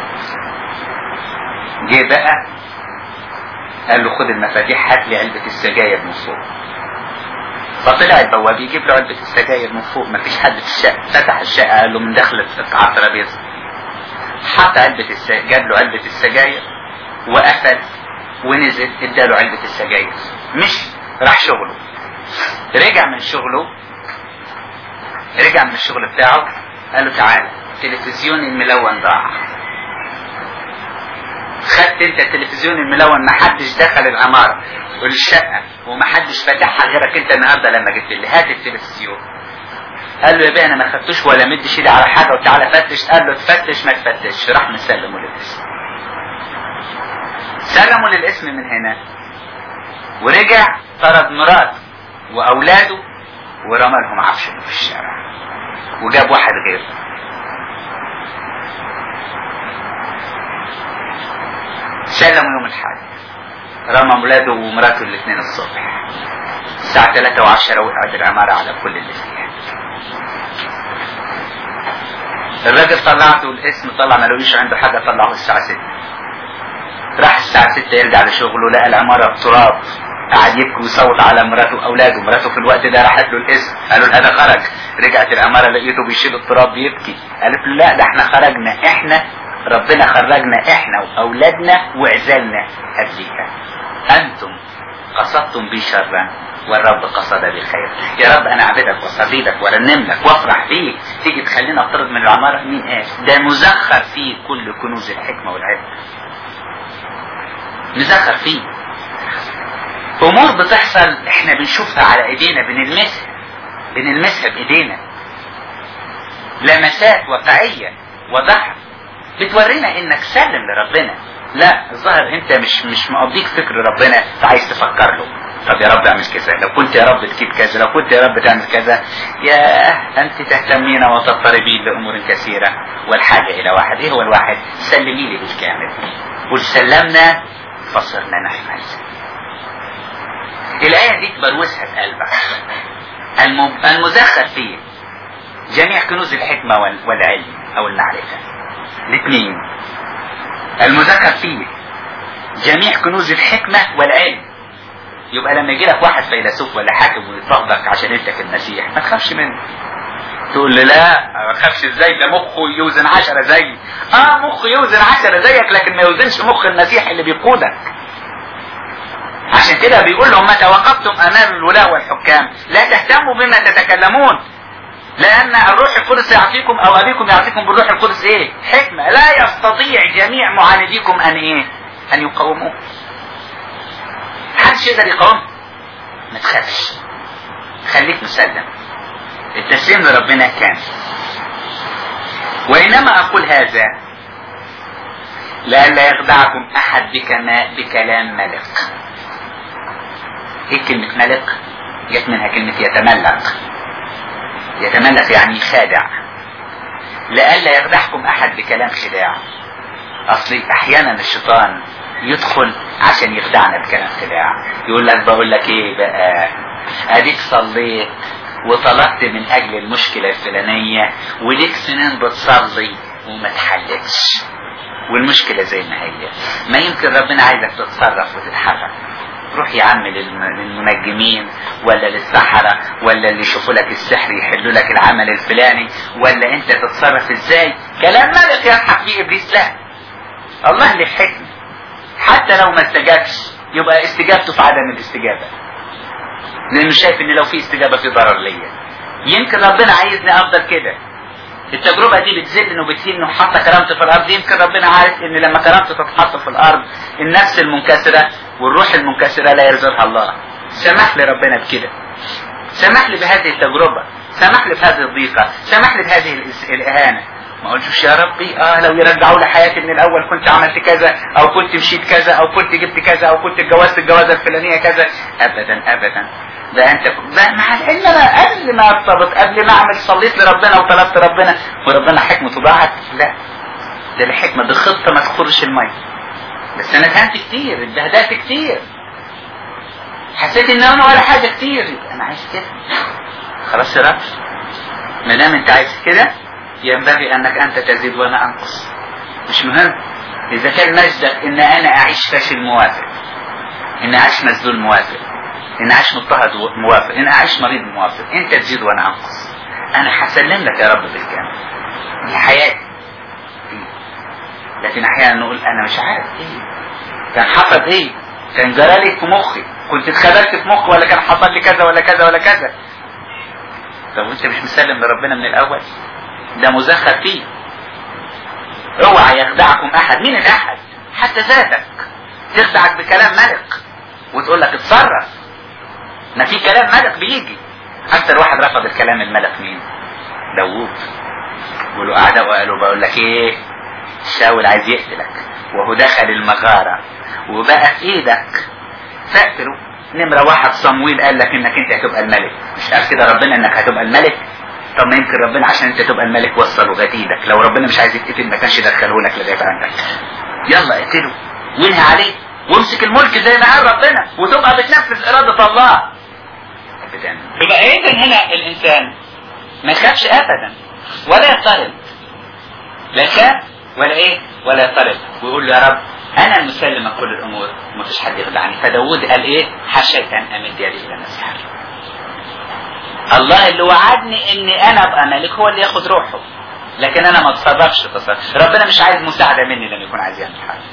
جه بقى قال له خد المفاتيح هات لي علبة السجاير من فوق فطلع البواب يجيب له علبة السجاير من فوق مفيش حد في الشقة فتح الشقة قال له من دخلة على الترابيزة حط علبة السجاير جاب له علبة السجاير وقفل ونزل اداله علبة السجاير مشي راح شغله رجع من شغله رجع من الشغل بتاعه قال له تعالى التلفزيون الملون ضاع خدت انت التلفزيون الملون ما حدش دخل العمارة والشقة وما حدش فتحها غيرك انت النهارده لما جبت لي هات التلفزيون قال له يا بيه انا ما خدتوش ولا مدش ايدي على حاجه وتعالى فتش قال له تفتش ما تفتش راح مسلمه للاسم سلموا للاسم من هنا ورجع طرد مراته واولاده ورمى لهم عفشهم في الشارع وجاب واحد غيره سلموا يوم الحد رمى اولاده ومراته الاثنين الصبح الساعة 3 و10 وقعت العمارة على كل اللي فيها الراجل طلعته الاسم طلع ما لقيش عنده حاجة طلعه الساعة 6 راح الساعة 6 يرجع لشغله لقى العمارة تراب قعد يبكي ويصوت على مراته واولاده مراته في الوقت ده راحت له الاسم قالوا له هذا خرج رجعت العمارة لقيته بيشيل التراب بيبكي قالت له لا ده احنا خرجنا احنا ربنا خرجنا احنا واولادنا وعزلنا قبليها انتم قصدتم بي شرا والرب قصد بي خير يا رب انا اعبدك واصليلك وارنم لك وافرح بيك تيجي تخلينا اطرد من العمارة مين قال ده مزخر فيه كل كنوز الحكمة والعلم مزخر فيه امور بتحصل احنا بنشوفها على ايدينا بنلمسها بنلمسها بايدينا لمسات واقعية واضحة بتورينا انك سلم لربنا لا الظاهر انت مش مش مقضيك فكر ربنا فعايز تفكر له طب يا رب اعمل كذا لو كنت يا رب تجيب كذا لو كنت يا رب تعمل كذا يا انت تهتمين وتضطربين لامور كثيره والحاجه الى واحد ايه هو الواحد سلمي لي بالكامل قل سلمنا فصرنا نحمل الايه دي تبروزها في قلبك الم- المزخر فيه جميع كنوز الحكمه وال- والعلم او المعرفه الاثنين المذكر فيه جميع كنوز الحكمة والعلم يبقى لما يجي لك واحد فيلسوف ولا حاكم ويضطهدك عشان انت في المسيح ما تخافش منه تقول له لا ما تخافش ازاي ده مخه يوزن عشرة زي اه مخه يوزن عشرة زيك لكن ما يوزنش مخ المسيح اللي بيقودك عشان كده بيقول لهم متى وقفتم امام الولاة والحكام لا تهتموا بما تتكلمون لان الروح القدس يعطيكم او ابيكم يعطيكم بالروح القدس ايه حكمة لا يستطيع جميع معانديكم ان ايه ان يقاوموه محدش يقدر يقاوم ما تخافش خليك مسلم التسليم لربنا كامل وإنما أقول هذا لئلا يخدعكم أحد بكما بكلام ملك إيه كلمة ملك؟ جت منها كلمة يتملك يتملك يعني خادع لئلا يخدعكم أحد بكلام خداع أصل أحيانا الشيطان يدخل عشان يخدعنا بكلام خداع يقول لك بقول لك ايه بقى اديك صليت وطلبت من اجل المشكله الفلانيه وليك سنين بتصلي وما اتحلتش والمشكله زي ما هي ما يمكن ربنا عايزك تتصرف وتتحرك روح يا عم للم- للمنجمين ولا للسحرة ولا اللي يشوفوا لك السحر يحلوا لك العمل الفلاني ولا انت تتصرف ازاي كلام ملك يضحك فيه ابليس لا الله له حكمه حتى لو ما استجابش يبقى استجابته في عدم الاستجابة لانه شايف ان لو في استجابة في ضرر ليا يمكن ربنا عايزني افضل كده التجربة دي بتزيدني وبتهين انه حاطة كرامتي في الارض يمكن ربنا عارف ان لما كرامتي تتحط في الارض النفس المنكسرة والروح المنكسرة لا يرزقها الله سمح لي ربنا بكده سمح لي بهذه التجربة سمح لي بهذه الضيقة سمح لي بهذه الإس- الإهانة ما قلتش يا ربي اه لو يرجعوا لي حياتي من الاول كنت عملت كذا او كنت مشيت كذا او كنت جبت كذا او كنت اتجوزت الجوازه الفلانيه كذا ابدا ابدا ده انت ده مع العلم انا قبل ما ارتبط قبل ما اعمل صليت لربنا وطلبت ربنا وربنا حكمته ضاعت لا ده الحكمه دي خطه ما تخرش الميه بس انا فهمت كتير اتبهدلت كتير حسيت ان انا ولا حاجه كتير يبقى انا عايز كده خلاص يا رب ما دام انت عايز كده ينبغي انك انت تزيد وانا انقص مش مهم اذا كان مجدك ان انا اعيش فاشل موافق ان اعيش مسدود موافق ان اعيش مضطهد موافق ان اعيش مريض موافق انت تزيد وانا انقص انا هسلم لك يا رب بالكامل دي حياتي دي. لكن احيانا نقول انا مش عارف ايه كان حصل ايه كان جرالي في مخي كنت اتخبرت في مخي ولا كان حصل لي كذا ولا كذا ولا كذا طب وانت مش مسلم لربنا من الاول ده مزخر فيه اوعى يخدعكم احد مين الاحد حتى ذاتك تخدعك بكلام ملك وتقول لك اتصرف ما في كلام ملك بيجي اكتر واحد رفض الكلام الملك مين داوود يقولوا قعدوا وقالوا بقول لك ايه شاول عايز يقتلك وهو دخل المغارة وبقى في ايدك فاقتله نمرة واحد صمويل قال لك انك انت هتبقى الملك مش قال كده ربنا انك هتبقى الملك طب ما يمكن ربنا عشان انت تبقى الملك وصله لغايه ايدك لو ربنا مش عايز يتقتل ما كانش يدخله لك لغايه عندك يلا اقتله وانهي عليه وامسك الملك زي ما قال ربنا وتبقى بتنفذ اراده الله ابدا يبقى اذا هنا الانسان ما يخافش ابدا ولا يضطرب لا خاف ولا ايه ولا يضطرب ويقول له يا رب انا المسلم من كل الامور وما فيش حد يخدعني فداود قال ايه حشيت ان امد يدي الى مسيح الله اللي وعدني اني انا ابقى ملك هو اللي ياخد روحه لكن انا ما اتصرفش تصرف ربنا مش عايز مساعده مني لما يكون عايز يعمل حاجه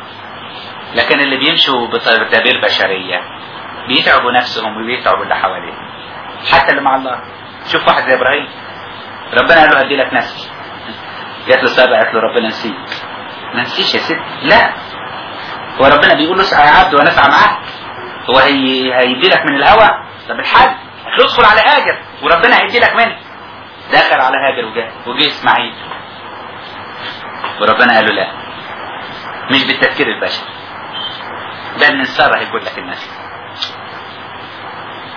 لكن اللي بيمشوا بتدابير بشريه بيتعبوا نفسهم وبيتعبوا اللي حواليهم حتى اللي مع الله شوف واحد زي ابراهيم ربنا قال له ادي لك نسل جات له سابع قالت له ربنا نسيك ما نسيش يا ست لا هو ربنا بيقول له اسعى يا عبد وانا اسعى معاك هو هي هيدي لك من الهوى ده بالحد تدخل على هاجر وربنا هيدي لك منه دخل على هاجر وجاء وجه اسماعيل وربنا قال له لا مش بالتفكير البشري بل من سارة هيقول لك الناس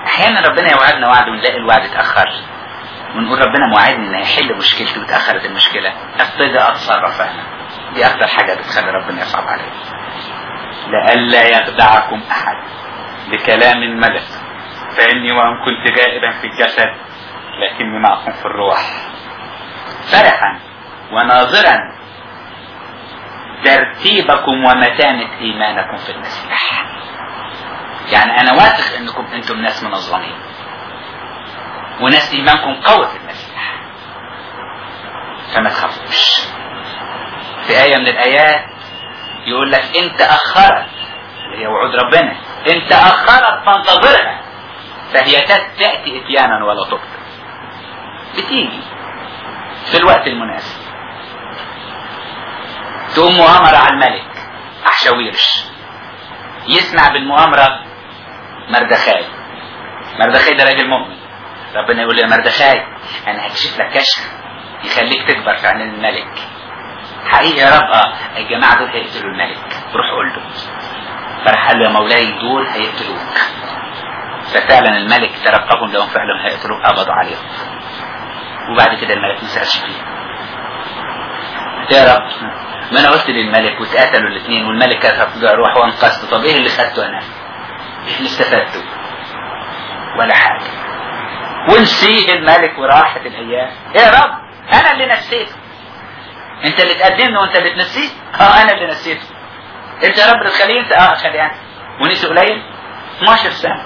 احيانا ربنا يوعدنا وعد ونلاقي الوعد اتاخر ونقول ربنا موعدني ان هيحل مشكلتي وتاخرت المشكله ابتدي اتصرف انا دي اكتر حاجه بتخلي ربنا يصعب عليا لئلا يخدعكم احد بكلام الملك فاني وان كنت جائبا في الجسد لكني معكم في الروح فرحا وناظرا ترتيبكم ومتانة ايمانكم في المسيح يعني انا واثق انكم انتم ناس منظمين وناس ايمانكم قوي في المسيح فما تخافوش في آية من الآيات يقول لك إن تأخرت اللي هي وعود ربنا إن تأخرت فانتظرها فهي تأتي إتيانا ولا تبطل بتيجي في الوقت المناسب تقوم مؤامرة على الملك أحشاويرش يسمع بالمؤامرة مردخاي مردخاي ده راجل مؤمن ربنا يقول له يا مردخاي أنا هكشف لك كشف يخليك تكبر في عين الملك حقيقي يا رب اه الجماعة دول هيقتلوا الملك روح قول له فراح قال له يا مولاي دول هيقتلوك ففعلا الملك ترقبهم لهم فعلا هيقتلوك قبضوا عليهم وبعد كده الملك ما سألش فيه يا رب ما انا قلت للملك واتقتلوا الاثنين والملك كتب روح وانقذت طب ايه اللي خدته انا؟ ايه اللي استفدته؟ ولا حاجه ونسيه الملك وراحت الايام يا رب انا اللي نسيته انت اللي تقدمني وانت اللي تنسيه اه انا اللي نسيته انت يا رب تخليه انت اه خلي انا ونسي قليل 12 سنه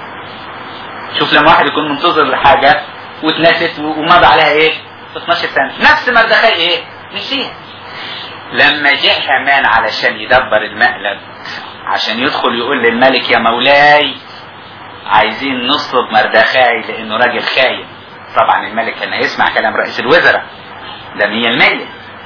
شوف لما واحد يكون منتظر لحاجه واتنست ومضى عليها ايه 12 سنه نفس مردخاي ايه نسيها لما جاء هامان علشان يدبر المقلب عشان يدخل يقول للملك يا مولاي عايزين نصلب مردخاي لانه راجل خاين طبعا الملك كان هيسمع كلام رئيس الوزراء ده مية المية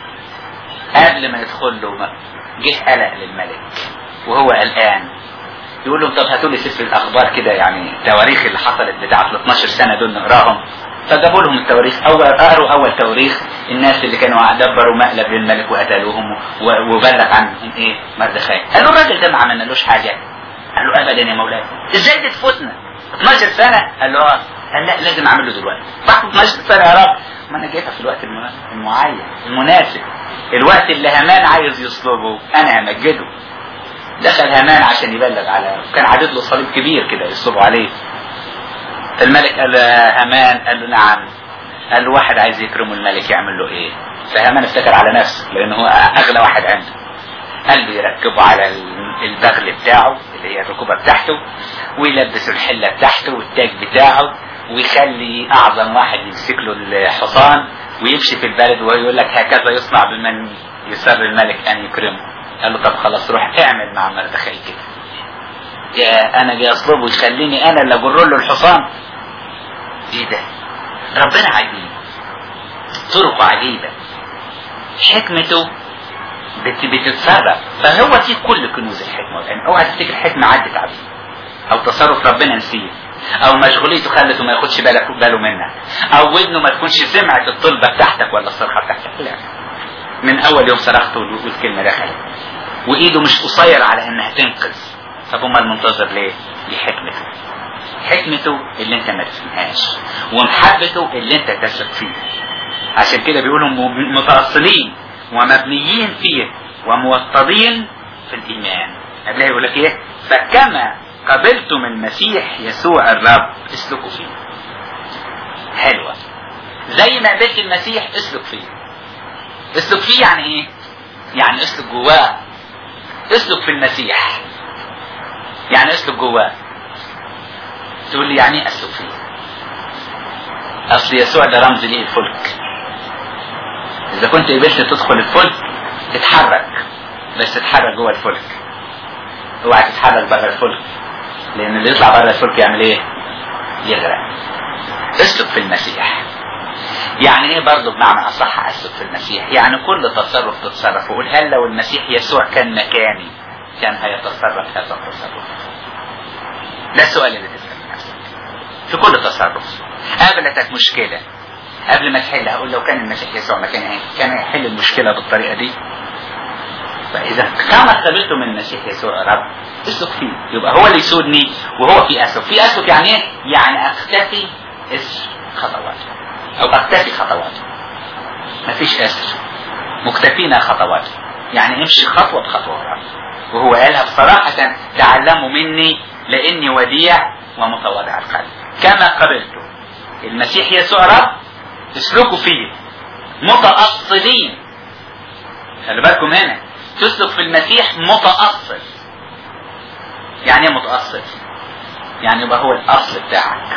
قبل ما يدخل له جه قلق للملك وهو قلقان يقول لهم طب هاتوا لي سفر الاخبار كده يعني التواريخ اللي حصلت بتاعت ال 12 سنه دول نقراهم فجابوا لهم التواريخ اول قروا اول تواريخ الناس اللي كانوا دبروا مقلب للملك وقتلوهم وبلغ عنهم ايه مردخاي قالوا الراجل ده ما عملنالوش حاجه قال له ابدا يا مولاي ازاي دي تفوتنا 12 سنه قال له اه قال لا لازم اعمله دلوقتي بعد 12 سنه يا رب ما انا جايبها في الوقت المعين المناسب الوقت اللي هامان عايز يصلبه انا همجده دخل هامان عشان يبلغ على كان عدد له صليب كبير كده يصلبوا عليه الملك قال هامان قال له نعم قال له واحد عايز يكرمه الملك يعمل له ايه فهامان افتكر على نفسه لانه هو اغلى واحد عنده قال له يركبه على البغل بتاعه اللي هي الركوبه بتاعته ويلبسوا الحله بتاعته والتاج بتاعه ويخلي اعظم واحد يمسك له الحصان ويمشي في البلد ويقول لك هكذا يصنع بمن يسر الملك ان يكرمه قال له طب خلاص روح اعمل مع مردخاي كده يا انا جاي اصلبه يخليني انا اللي اجر له الحصان ايه ده ربنا عجيب طرقه عجيبه حكمته بت بتتصرف فهو دي كل كنوز الحكمه يعني اوعى تفتكر حكمه عدت عليه او تصرف ربنا نسيه او مشغوليته خلته ما ياخدش بالك باله منها او ودنه ما تكونش سمعت الطلبه بتاعتك ولا الصرخه بتاعتك لا من اول يوم صرخت والكلمه دخلت وايده مش قصير على انها تنقذ طب امال منتظر ليه؟ دي حكمته حكمته اللي انت ما تفهمهاش ومحبته اللي انت تثق فيه عشان كده بيقولوا متأصلين ومبنيين فيه وموطدين في الإيمان قبلها يقول لك إيه فكما قبلتم المسيح يسوع الرب اسلكوا فيه حلوة زي ما قبلت المسيح اسلك فيه اسلك فيه يعني ايه يعني اسلك جواه اسلك في المسيح يعني اسلك جواه تقول لي يعني ايه اسلك فيه اصل يسوع ده رمز ليه الفلك اذا كنت قبلت تدخل الفلك تتحرك بس تتحرك جوه الفلك اوعى تتحرك بره الفلك لان اللي يطلع بره الفلك يعمل ايه يغرق اسلك في المسيح يعني ايه برضه بمعنى اصح اسلك في المسيح يعني كل تصرف تتصرف وقول هل لو المسيح يسوع كان مكاني كان هيتصرف هذا التصرف ده السؤال اللي تسأل نفسك في كل تصرف قابلتك مشكلة قبل ما تحلها اقول لو كان المسيح يسوع مكاني كان هيحل المشكلة بالطريقة دي فاذا كما قبلتم من المسيح يسوع رب اسلك فيه يبقى هو اللي يسودني وهو في اسلك في اسلك يعني ايه؟ يعني اختفي اسر خطواته او اختفي خطواته مفيش اسر مكتفين خطواته يعني امشي خطوه بخطوه ورا وهو قالها بصراحه تعلموا مني لاني وديع ومتواضع القلب كما قبلته المسيح يسوع رب اسلكوا فيه متأصلين خلي بالكم هنا تسلك في المسيح متأصل يعني ايه متأصل يعني يبقى هو الأصل بتاعك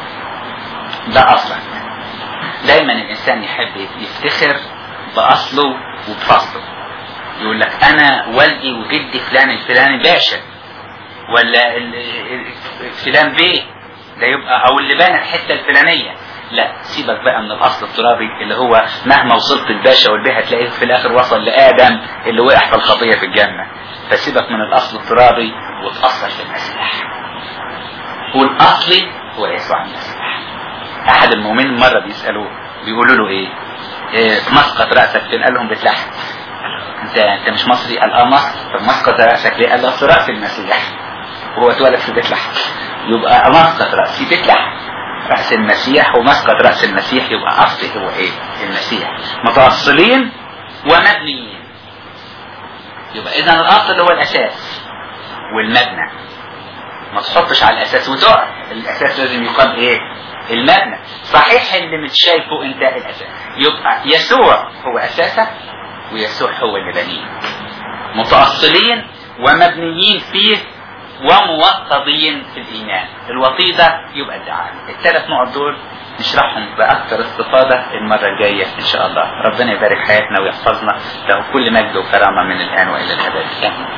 ده أصلك دايما الإنسان يحب يفتخر بأصله وبفصله يقول لك أنا والدي وجدي فلان الفلاني باشا ولا ال- ال- فلان بيه ده يبقى او اللي بان الحته الفلانيه لا سيبك بقى من الاصل الترابي اللي هو مهما وصلت الباشا والبيه هتلاقيه في الاخر وصل لادم اللي وقع في الخطيه في الجنه فسيبك من الاصل الترابي وتاصل في المسيح والاصلي هو يسوع المسيح احد المؤمنين مره بيسالوه بيقولوا له ايه, إيه مسقط راسك فين قال لهم بتلحم انت انت مش مصري قال اه مصر طب مسقط راسك ليه قال له اصل راس المسيح وهو اتولد في بيت لحم يبقى مسقط راسي بيت لحم راس المسيح ومسقط راس المسيح يبقى اصلي هو ايه المسيح متوصلين ومبنيين يبقى اذا الاصل هو الاساس والمبنى ما تحطش على الاساس وتقع الاساس لازم يقام ايه المبنى صحيح اللي مش شايفه انت الاساس يبقى يسوع هو اساسك ويسوع هو اللي بنيه متأصلين ومبنيين فيه وموطدين في الإيمان الوطيدة يبقى الدعاء الثلاث نقط دول نشرحهم بأكثر استفاضة المرة الجاية إن شاء الله ربنا يبارك حياتنا ويحفظنا له كل مجد وكرامة من الآن وإلى الأبد آمين